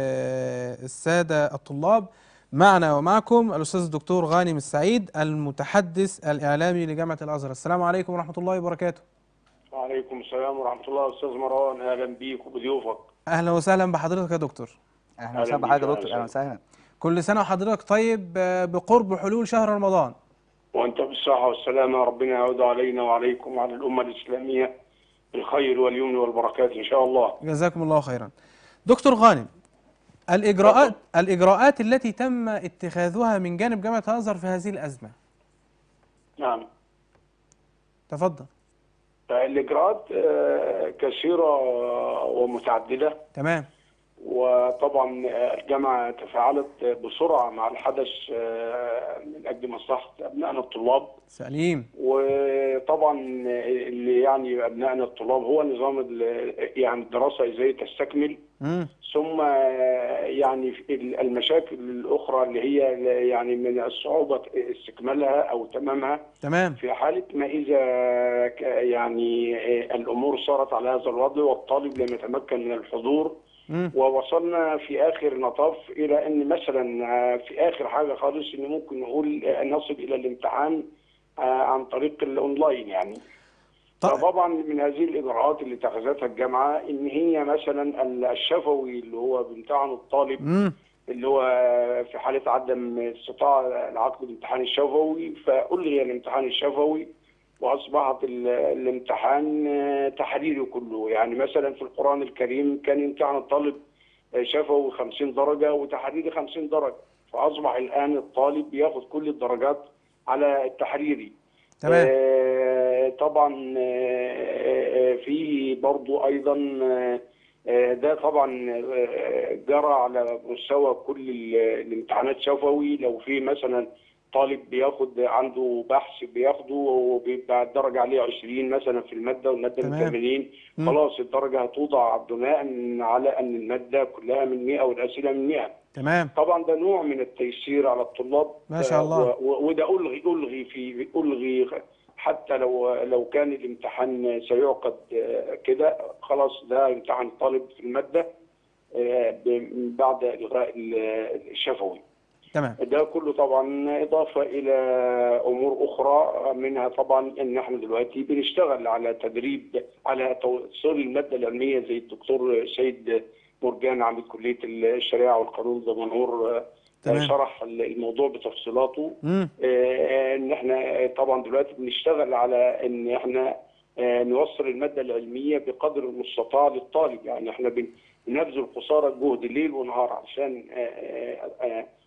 للسادة الطلاب معنا ومعكم الأستاذ الدكتور غانم السعيد المتحدث الإعلامي لجامعة الأزهر السلام عليكم ورحمة الله وبركاته وعليكم السلام ورحمة الله أستاذ مروان أهلا بيك وبضيوفك أهلا وسهلا بحضرتك يا دكتور اهلا وسهلا بيك، بحضرتك يا أهلا دكتور اهلا وسهلا. وسهلا كل سنة وحضرتك طيب آه، بقرب حلول شهر رمضان وأنت بالصحة والسلامة ربنا يعود علينا وعليكم وعلى الأمة الإسلامية بالخير واليمن والبركات إن شاء الله جزاكم الله خيرا دكتور غانم الإجراءات الإجراءات التي تم اتخاذها من جانب جامعة الأزهر في هذه الأزمة نعم تفضل الإجراءات آه، كثيرة ومتعددة تمام وطبعا الجامعة تفاعلت بسرعة مع الحدث آه، من أجل مصلحة أبنائنا الطلاب سليم وطبعا اللي يعني ابنائنا الطلاب هو نظام ال- يعني الدراسه ازاي تستكمل مم. ثم يعني في المشاكل الاخرى اللي هي يعني من الصعوبه استكمالها او تمامها تمام في حاله ما اذا ك- يعني الامور صارت على هذا الوضع والطالب لم يتمكن من الحضور مم. ووصلنا في اخر المطاف الى ان مثلا آه، في اخر حاجه خالص ان ممكن نقول آه، نصل الى الامتحان آه، عن طريق الاونلاين يعني ط- فطبعا من هذه الاجراءات اللي اتخذتها الجامعه ان هي مثلا الشفوي اللي هو بيمتحن الطالب مم. اللي هو في حاله عدم استطاعه العقد الامتحان الشفوي فالغي الامتحان الشفوي واصبحت ال- الامتحان آه، تحريري كله يعني مثلا في القران الكريم كان يمتحن الطالب آه، شفوي 50 درجه وتحريري 50 درجه فاصبح الان الطالب بياخد كل الدرجات على التحريري تمام آه، طبعا آه، آه، في برضو ايضا آه، آه، ده طبعا آه، جرى على مستوى كل ال- الامتحانات شفوي لو في مثلا طالب بياخد عنده بحث بياخده وبيبقى الدرجه عليه 20 مثلا في الماده والماده من تمام. 80 مم. خلاص الدرجه هتوضع بناء على ان الماده كلها من 100 والاسئله من 100 تمام طبعا ده نوع من التيسير على الطلاب ما شاء الله. و- و- وده الغي الغي في الغي حتى لو لو كان الامتحان سيعقد آه، كده خلاص ده امتحان الطالب في الماده آه، ب- بعد الغاء ال- الشفوي تمام ده كله طبعا اضافه الى امور اخرى منها طبعا ان احنا دلوقتي بنشتغل على تدريب على توصيل الماده العلميه زي الدكتور سيد مرجان عميد كليه الشريعه والقانون دمنهور آه، تمام. شرح الموضوع بتفصيلاته مم. آه، ان احنا طبعا دلوقتي بنشتغل على ان احنا آه، نوصل الماده العلميه بقدر المستطاع للطالب يعني احنا بن- بنبذل قصارى الجهد ليل ونهار عشان آه، آه، آه،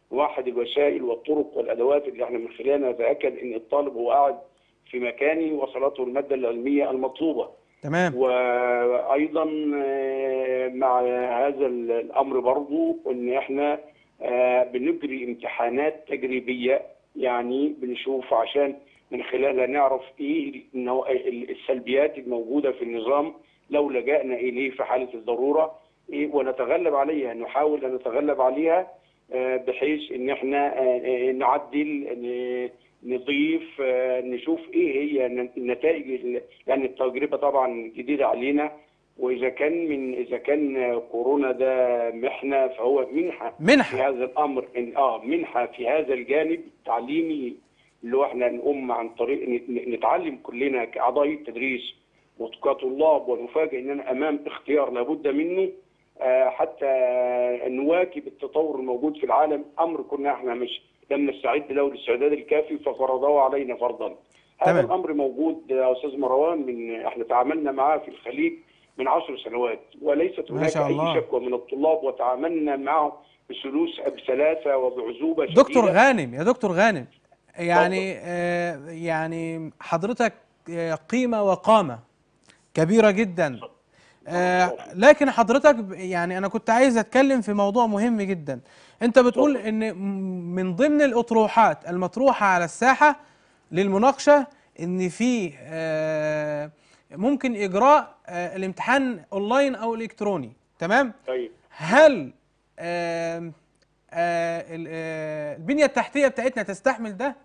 نوحد الوسائل والطرق والادوات اللي احنا من خلالها نتاكد ان الطالب هو قاعد في مكانه وصلته الماده العلميه المطلوبه. تمام وايضا آه، مع هذا الامر برضو ان احنا آه، بنجري امتحانات تجريبيه يعني بنشوف عشان من خلالها نعرف ايه النوع- السلبيات الموجوده في النظام لو لجأنا اليه في حاله الضروره إيه ونتغلب عليها نحاول ان نتغلب عليها آه، بحيث ان احنا آه، آه، نعدل ن- نضيف آه، نشوف ايه هي النتائج ال- يعني التجربه طبعا جديده علينا واذا كان من اذا كان كورونا ده محنه فهو منحه في منحة هذا الامر إن اه منحه في هذا الجانب التعليمي اللي هو احنا نقوم عن طريق ن- نتعلم كلنا كاعضاء التدريس وكطلاب ونفاجئ اننا امام اختيار لابد منه آه، حتى نواكب التطور الموجود في العالم امر كنا احنا مش لم نستعد له الاستعداد الكافي ففرضوه علينا فرضا. هذا تمام. الامر موجود يا استاذ مروان من احنا تعاملنا معاه في الخليج من عشر سنوات وليست ما هناك شاء الله. اي شكوى من الطلاب وتعاملنا معهم بسلوس بسلاسه وبعزوبه شديده دكتور غانم يا دكتور غانم يعني آه يعني حضرتك آه قيمة وقامة كبيرة جدا آه لكن حضرتك ب- يعني انا كنت عايز اتكلم في موضوع مهم جدا انت بتقول ان م- من ضمن الاطروحات المطروحة على الساحة للمناقشة ان في آه ممكن اجراء آه الامتحان اونلاين او الكتروني تمام طيب هل آم، آه، ال- آه، البنية التحتية بتاعتنا تستحمل ده؟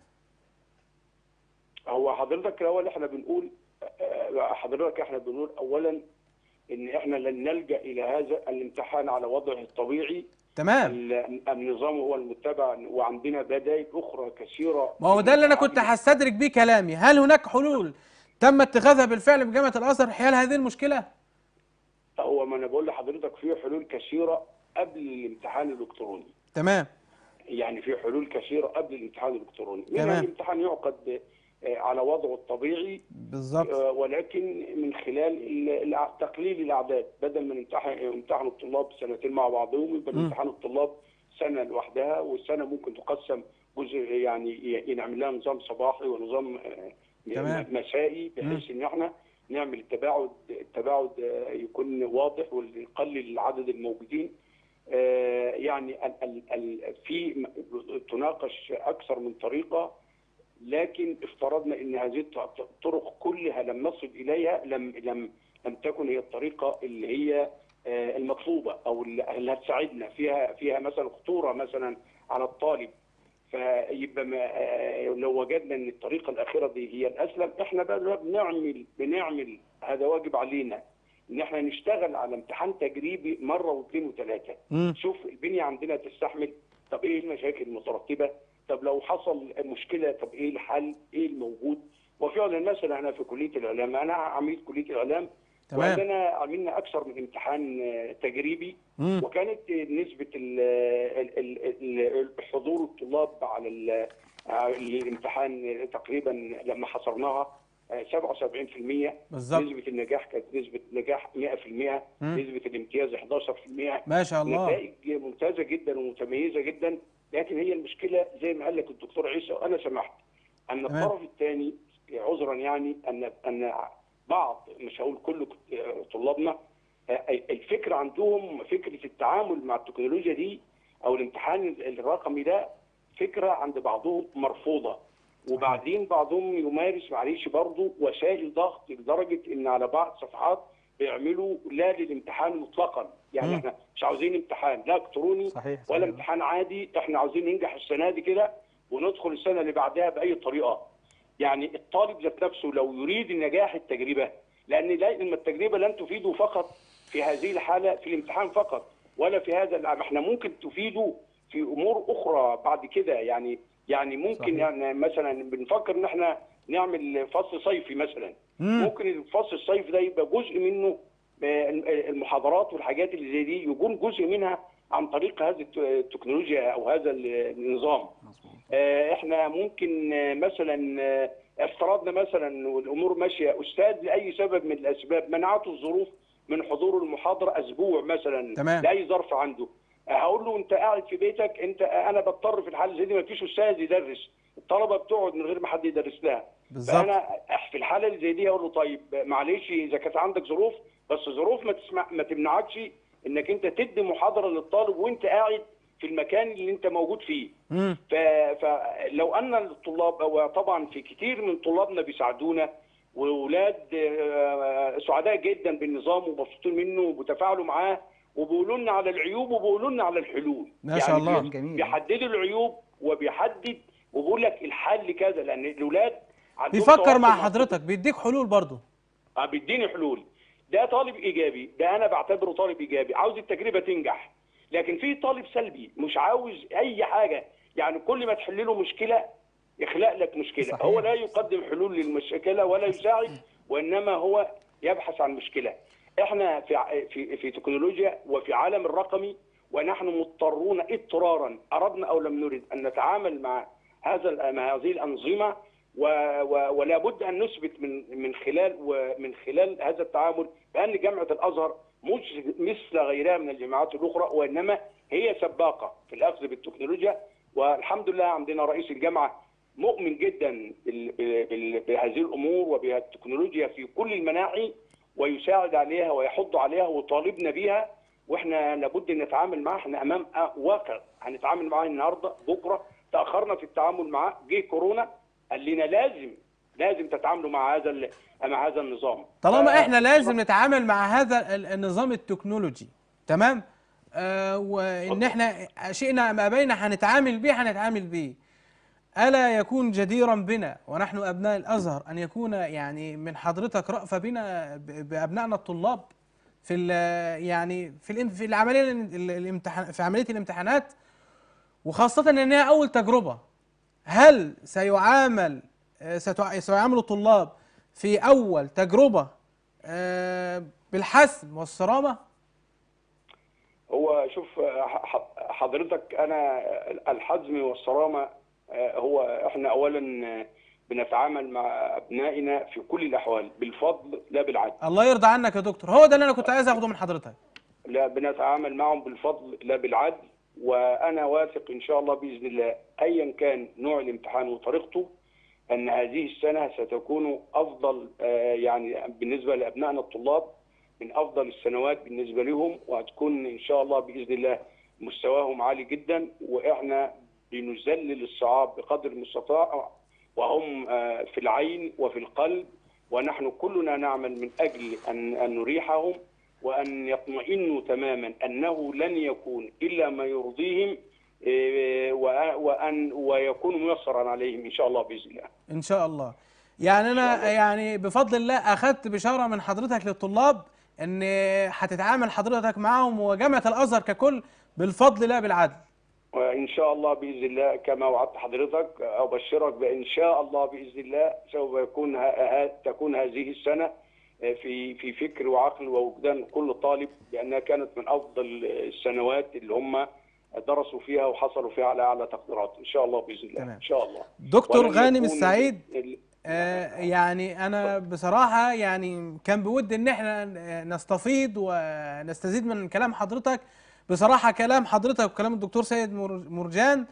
هو حضرتك الاول احنا بنقول آه، حضرتك احنا بنقول اولا ان احنا لن نلجا الى هذا الامتحان على وضعه الطبيعي تمام ال- النظام هو المتبع وعندنا بدائل اخرى كثيره ما هو ده اللي انا كنت هستدرك بيه كلامي هل هناك حلول تم اتخاذها بالفعل بجامعة الازهر حيال هذه المشكلة؟ هو ما انا بقول لحضرتك في حلول كثيره قبل الامتحان الالكتروني تمام يعني في حلول كثيره قبل الامتحان الالكتروني منها تمام. الامتحان يعقد آه، على وضعه الطبيعي بالظبط آه، ولكن من خلال ال- الع- تقليل الاعداد بدل ما نمتحن يمتحن الطلاب سنتين مع بعضهم يبقى مم. امتحان الطلاب سنه لوحدها والسنه ممكن تقسم جزء يعني ي- نعمل لها نظام صباحي ونظام آه، تمام. مسائي بحيث ان احنا نعمل التباعد التباعد آه، يكون واضح ونقلل عدد الموجودين آه، يعني ال- ال- ال- في م- تناقش اكثر من طريقه لكن افترضنا ان هذه الط- الطرق كلها لم نصل اليها لم لم لم تكن هي الطريقه اللي هي آه، المطلوبه او اللي اللي هتساعدنا فيها فيها مثلا خطوره مثلا على الطالب فيبقى ما آه، لو وجدنا ان الطريقه الاخيره دي هي الاسلم احنا بقى دلوقتي بنعمل بنعمل هذا واجب علينا ان احنا نشتغل على امتحان تجريبي مره واثنين وثلاثه مم. شوف البنيه عندنا تستحمل طب ايه المشاكل المترتبه طب لو حصل مشكله طب ايه الحل ايه الموجود وفعلا مثلا انا في كليه الاعلام انا عميد كليه الاعلام تمام. وعندنا عملنا اكثر من امتحان آه، تجريبي مم. وكانت نسبه ال- ال- ال- ال- حضور الطلاب على ال- على الامتحان تقريبا لما حصرناها آه، 77% بالظبط نسبه النجاح كانت نسبه نجاح 100% مم. نسبه الامتياز 11% ما شاء الله نتائج ممتازه جدا ومتميزه جدا لكن هي المشكله زي ما قال لك الدكتور عيسى وانا سمحت ان تمام. الطرف الثاني عذرا يعني ان ان بعض مش هقول كل طلابنا آه، الفكره عندهم فكره التعامل مع التكنولوجيا دي او الامتحان الرقمي ده فكره عند بعضهم مرفوضه وبعدين بعضهم يمارس معلش برضه وسائل ضغط لدرجه ان على بعض صفحات بيعملوا لا للامتحان مطلقا يعني مم. احنا مش عاوزين امتحان لا الكتروني صحيح ولا صحيح. امتحان عادي احنا عاوزين ننجح السنه دي كده وندخل السنه اللي بعدها باي طريقه يعني الطالب ذات نفسه لو يريد النجاح التجربه لان لان التجربه لن تفيده فقط في هذه الحاله في الامتحان فقط ولا في هذا الع- احنا ممكن تفيده في امور اخرى بعد كده يعني يعني ممكن صحيح. يعني مثلا بنفكر ان احنا نعمل فصل صيفي مثلا مم. ممكن الفصل الصيف ده يبقى جزء منه آه، المحاضرات والحاجات اللي زي دي يكون جزء منها عن طريق هذه الت- التكنولوجيا او هذا النظام آه، احنا ممكن آه، مثلا آه، افترضنا مثلا والامور ماشيه استاذ لاي سبب من الاسباب منعته الظروف من حضور المحاضره اسبوع مثلا تمام. لاي ظرف عنده هقول له انت قاعد في بيتك انت انا بضطر في الحاله زي دي ما فيش استاذ يدرس الطلبه بتقعد من غير ما حد يدرس لها بالظبط فانا في الحاله اللي زي دي اقول له طيب معلش اذا كانت عندك ظروف بس ظروف ما تسمع ما تمنعكش انك انت تدي محاضره للطالب وانت قاعد في المكان اللي انت موجود فيه مم. ف- فلو ان الطلاب او طبعا في كتير من طلابنا بيساعدونا واولاد آه، سعداء جدا بالنظام ومبسوطين منه وبيتفاعلوا معاه وبيقولوا لنا على العيوب وبيقولوا لنا على الحلول ما شاء الله. بي- جميل. بيحددوا العيوب وبيحدد وبيقول لك الحل كذا لان الاولاد عندهم بيفكر تواصل مع الطفل. حضرتك بيديك حلول برضه اه بيديني حلول ده طالب ايجابي ده انا بعتبره طالب ايجابي عاوز التجربه تنجح لكن في طالب سلبي مش عاوز اي حاجه يعني كل ما تحل له مشكله يخلق لك مشكله صحيح. هو لا يقدم حلول للمشكله ولا يساعد وانما هو يبحث عن مشكله احنا في ع- في في تكنولوجيا وفي عالم الرقمي ونحن مضطرون اضطرارا اردنا او لم نرد ان نتعامل مع هذا ال- مع هذه الانظمه و و ولا بد ان نثبت من من خلال ومن خلال هذا التعامل بان جامعه الازهر مش مثل غيرها من الجامعات الاخرى وانما هي سباقه في الاخذ بالتكنولوجيا والحمد لله عندنا رئيس الجامعه مؤمن جدا بال- بال- بهذه الامور وبالتكنولوجيا في كل المناحي ويساعد عليها ويحض عليها ويطالبنا بيها واحنا لابد ان نتعامل معها احنا امام آه واقع هنتعامل معاه النهارده بكره تاخرنا في التعامل معاه جه كورونا قال لنا لازم لازم تتعاملوا مع هذا ال- مع هذا النظام طالما ف- احنا لازم نتعامل مع هذا ال- النظام التكنولوجي تمام آه وان احنا شئنا ام ابينا هنتعامل بيه هنتعامل بيه الا يكون جديرا بنا ونحن ابناء الازهر ان يكون يعني من حضرتك رأفة بنا ب- بابنائنا الطلاب في ال- يعني في الام- في العمليه ال- الامتحان في عمليه الامتحانات وخاصه ان هي اول تجربه هل سيعامل آه، ستع- سيعامل الطلاب في اول تجربه آه، بالحسم والصرامه هو شوف ح- ح- حضرتك انا الحزم والصرامه آه، هو احنا اولا آه، بنتعامل مع ابنائنا في كل الاحوال بالفضل لا بالعدل الله يرضى عنك يا دكتور هو ده اللي انا كنت عايز اخده من حضرتك لا بنتعامل معهم بالفضل لا بالعدل وانا واثق ان شاء الله باذن الله ايا كان نوع الامتحان وطريقته ان هذه السنه ستكون افضل آه، يعني بالنسبه لابنائنا الطلاب من افضل السنوات بالنسبه لهم وهتكون ان شاء الله باذن الله مستواهم عالي جدا واحنا بنذلل الصعاب بقدر المستطاع وهم آه، في العين وفي القلب ونحن كلنا نعمل من اجل ان ان نريحهم وان يطمئنوا تماما انه لن يكون الا ما يرضيهم إيه، وأ- وان ويكون ميسرا عليهم ان شاء الله باذن الله. ان شاء الله يعني انا يعني بفضل الله اخذت بشاره من حضرتك للطلاب ان هتتعامل حضرتك معاهم وجامعه الازهر ككل بالفضل لا بالعدل وان شاء الله باذن الله كما وعدت حضرتك ابشرك بان شاء الله باذن الله سوف يكون ه- ه- تكون هذه السنه في في فكر وعقل ووجدان كل طالب لانها كانت من افضل السنوات اللي هم درسوا فيها وحصلوا فيها على اعلى تقديرات ان شاء الله باذن الله تمام. ان شاء الله. دكتور ولن غانم يكون السعيد ال- آه يعني انا بصراحه يعني كان بود ان احنا نستفيض ونستزيد من كلام حضرتك بصراحه كلام حضرتك وكلام الدكتور سيد مر- مرجان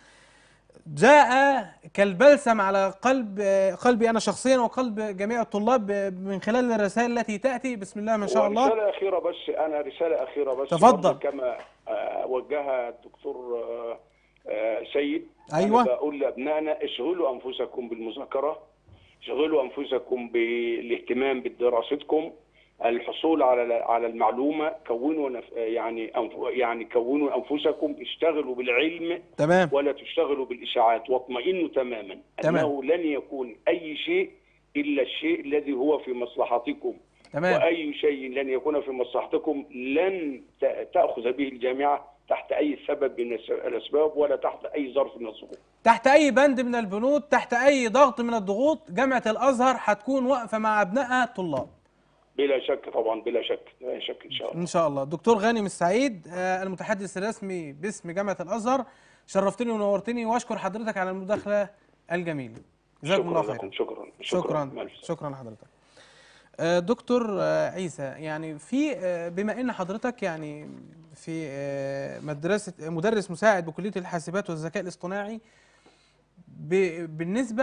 جاء كالبلسم على قلب قلبي انا شخصيا وقلب جميع الطلاب من خلال الرسائل التي تاتي بسم الله ما شاء الله ورسالة أخيرة بس أنا رسالة أخيرة بس تفضل. برضه كما آه، وجهها الدكتور آه، آه، سيد أيوة. أنا بقول لأبنائنا اشغلوا أنفسكم بالمذاكرة اشغلوا أنفسكم بالاهتمام بدراستكم الحصول على على المعلومة كونوا نف- يعني أنف- يعني كونوا أنفسكم اشتغلوا بالعلم تمام ولا تشتغلوا بالإشاعات واطمئنوا تماما تمام. أنه لن يكون أي شيء إلا الشيء الذي هو في مصلحتكم تمام واي شيء لن يكون في مصلحتكم لن ت- تاخذ به الجامعه تحت اي سبب من الس- الاسباب ولا تحت اي ظرف من الظروف. تحت اي بند من البنود تحت اي ضغط من الضغوط جامعه الازهر هتكون واقفه مع ابنائها الطلاب بلا شك طبعا بلا شك بلا شك ان شاء الله. ان شاء الله دكتور غانم السعيد آه، المتحدث الرسمي باسم جامعه الازهر شرفتني ونورتني واشكر حضرتك على المداخله الجميله جزاكم الله شكرا خيرا لكم شكرا شكرا مع الف شكرا لحضرتك آه، دكتور آه، عيسى يعني في آه، بما ان حضرتك يعني في آه، مدرسة مدرس مساعد بكلية الحاسبات والذكاء الاصطناعي ب- بالنسبة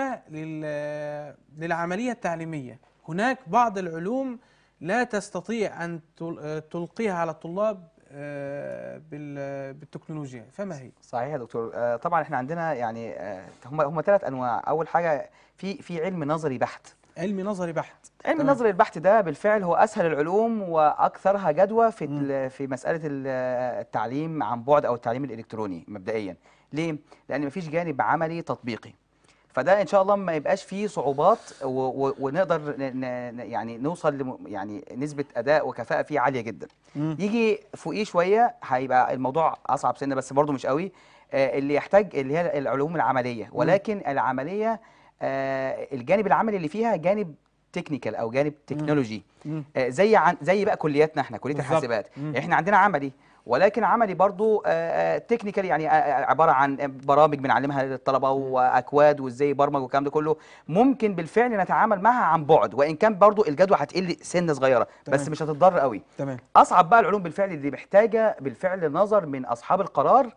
لل- للعملية التعليمية هناك بعض العلوم لا تستطيع أن تل- آه، تلقيها على الطلاب آه، بال- بالتكنولوجيا فما هي؟ صحيح يا دكتور آه، طبعا احنا عندنا يعني آه، هم هم ثلاث انواع اول حاجه في في علم نظري بحت علم نظري بحت علم تمام. النظري البحت ده بالفعل هو اسهل العلوم واكثرها جدوى في ال- في مساله ال- التعليم عن بعد او التعليم الالكتروني مبدئيا ليه لان مفيش جانب عملي تطبيقي فده ان شاء الله ما يبقاش فيه صعوبات و و ونقدر ن ن يعني نوصل لم يعني نسبه اداء وكفاءه فيه عاليه جدا مم. يجي فوقيه شويه هيبقى الموضوع اصعب سنه بس برضه مش قوي آه، اللي يحتاج اللي هي العلوم العمليه ولكن العمليه آه، الجانب العملي اللي فيها جانب تكنيكال او جانب تكنولوجي مم. آه، زي عن زي بقى كلياتنا احنا كليه بالظبط. الحاسبات مم. احنا عندنا عملي ولكن عملي برضو تكنيكال يعني آه، آه، عباره عن برامج بنعلمها للطلبه واكواد وازاي يبرمج والكلام ده كله ممكن بالفعل نتعامل معها عن بعد وان كان برضو الجدوى هتقل سنه صغيره بس تمام. مش هتتضر قوي تمام اصعب بقى العلوم بالفعل اللي محتاجه بالفعل نظر من اصحاب القرار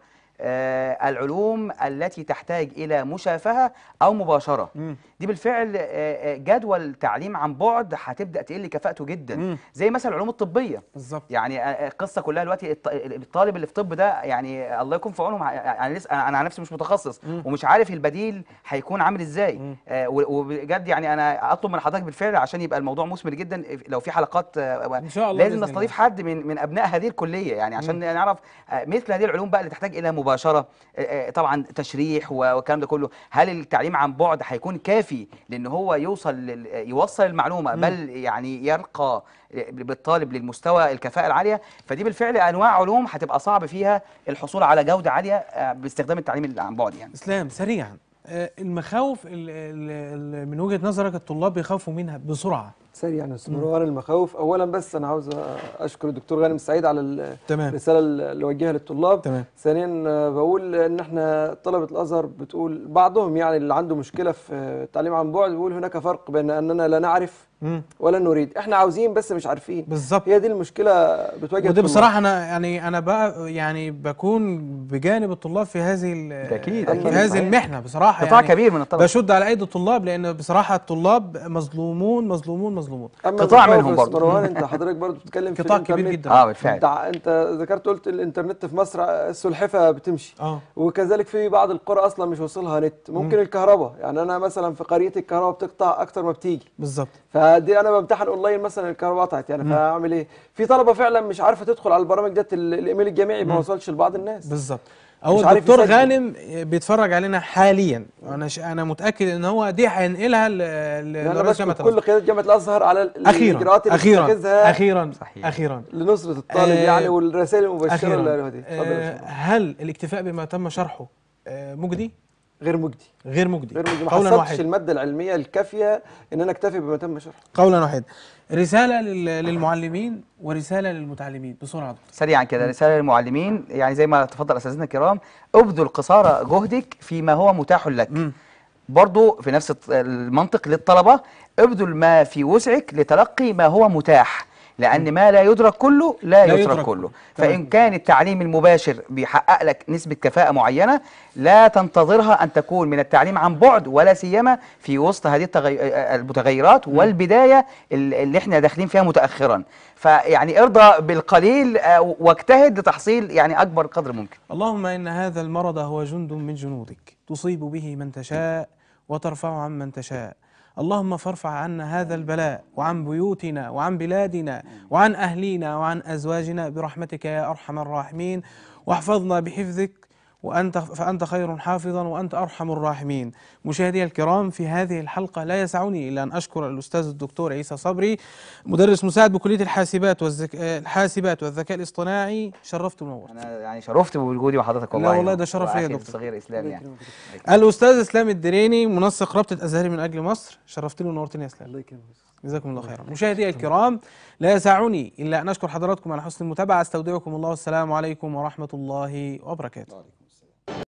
آه العلوم التي تحتاج الى مشافهه او مباشره مم. دي بالفعل آه، آه، جدول التعليم عن بعد هتبدا تقل كفاءته جدا مم. زي مثلا العلوم الطبيه بالظبط يعني آه، آه، القصه كلها دلوقتي الط- الطالب اللي في طب ده يعني الله يكون في عونهم ع- انا لسه انا عن نفسي مش متخصص مم. ومش عارف البديل هيكون عامل ازاي مم. آه، و- وبجد يعني انا اطلب من حضرتك بالفعل عشان يبقى الموضوع مثمر جدا لو في حلقات آه، إن شاء الله لازم بإذن نستضيف حد من من ابناء هذه الكليه يعني عشان نعرف آه، مثل هذه العلوم بقى اللي تحتاج الى مباشره آه، آه، طبعا تشريح و- والكلام ده كله هل التعليم عن بعد هيكون كافي لان هو يوصل لل- يوصل المعلومه بل يعني يرقى بالطالب للمستوى الكفاءه العاليه فدي بالفعل انواع علوم هتبقى صعب فيها الحصول على جوده عاليه آه، باستخدام التعليم اللي عن بعد يعني اسلام سريعا آه، المخاوف ال- ال- ال- من وجهة نظرك الطلاب بيخافوا منها بسرعة سريعا يا استاذ مروان المخاوف اولا بس انا عاوز اشكر الدكتور غانم سعيد على ال- تمام الرساله اللي وجهها للطلاب تمام ثانيا آه، بقول ان احنا طلبه الازهر بتقول بعضهم يعني اللي عنده مشكله في آه، التعليم عن بعد بيقول هناك فرق بين اننا لا نعرف مم. ولا نريد احنا عاوزين بس مش عارفين بالظبط هي دي المشكله بتواجه ودي الطلاب. بصراحة أنا يعني أنا بقى يعني بكون بجانب الطلاب في هذه ال- أكيد، في أكيد، هذه صحيح. المحنة بصراحة قطاع يعني كبير من الطلبه بشد على أيدي الطلاب لأن بصراحة الطلاب مظلومون مظلومون مظلومون اما قطاع المخاوف منهم يا أستاذ برضه. مروان انت حضرتك برضه بتتكلم في قطاع كبير الإنترنت. جدا اه بالفعل انت ع- انت ذكرت قلت الانترنت في مصر السلحفه بتمشي اه وكذلك في بعض القرى اصلا مش واصلها نت ممكن الكهرباء يعني انا مثلا في قريتي الكهرباء بتقطع اكتر ما بتيجي بالظبط فدي انا بمتحن اونلاين مثلا الكهرباء قطعت يعني فاعمل ايه في طلبه فعلا مش عارفه تدخل على البرامج ديت ال- الايميل الجامعي ما وصلش لبعض الناس بالظبط هو مش عارف الدكتور يسجل. غانم بيتفرج علينا حاليا انا ش... انا متاكد ان هو دي هينقلها ل... ل... يعني انا لرئيس بشكر جامعه كل الازهر قياده جامعه الازهر على ال- اخيرا الاجراءات اللي اخيرا بتتخذها اخيرا صحيح. اخيرا لنصره الطالب آه، يعني والرسائل المبشره اخيرا اللي قالوها دي اتفضل يا آه شباب. هل الاكتفاء بما تم شرحه آه مجدي غير مجدي غير مجدي غير مجدي ما قولا حصلتش واحدا الماده العلميه الكافيه ان انا اكتفي بما تم شرحه قولا واحدا رساله لل... للمعلمين ورساله للمتعلمين بسرعه يا دكتور سريعا كده رساله للمعلمين يعني زي ما تفضل اساتذتنا الكرام ابذل قصارى جهدك فيما هو متاح لك مم. برضو في نفس الط- المنطق للطلبه ابذل ما في وسعك لتلقي ما هو متاح لان ما لا يدرك كله لا, لا يترك, يترك كله كله. فان تمام. كان التعليم المباشر بيحقق لك نسبه كفاءه معينه لا تنتظرها ان تكون من التعليم عن بعد ولا سيما في وسط هذه التغي... المتغيرات والبدايه ال- اللي احنا داخلين فيها متاخرا فيعني ارضى بالقليل آه، واجتهد لتحصيل يعني اكبر قدر ممكن اللهم إن هذا المرض هو جند من جنودك تصيب به من تشاء وترفع عن من تشاء اللهم فارفع عنا هذا البلاء وعن بيوتنا وعن بلادنا وعن أهلينا وعن أزواجنا برحمتك يا أرحم الراحمين واحفظنا بحفظك وأنت فأنت خير حافظا وأنت أرحم الراحمين مشاهدي الكرام في هذه الحلقة لا يسعني إلا أن أشكر الأستاذ الدكتور عيسى صبري مدرس مساعد بكلية الحاسبات والذك... الحاسبات والذكاء الاصطناعي شرفت ونورت انا يعني شرفت بوجودي مع حضرتك لا والله والله ده شرف ليا يا وأخي دكتور. الصغير اسلام يعني الاستاذ اسلام الدريني منسق رابطه ازهري من اجل مصر شرفتني ونورتني يا اسلام الله يكرمك جزاكم الله خيرا مشاهدي الكرام لا يسعني الا ان اشكر حضراتكم على حسن المتابعه استودعكم الله والسلام عليكم ورحمه الله وبركاته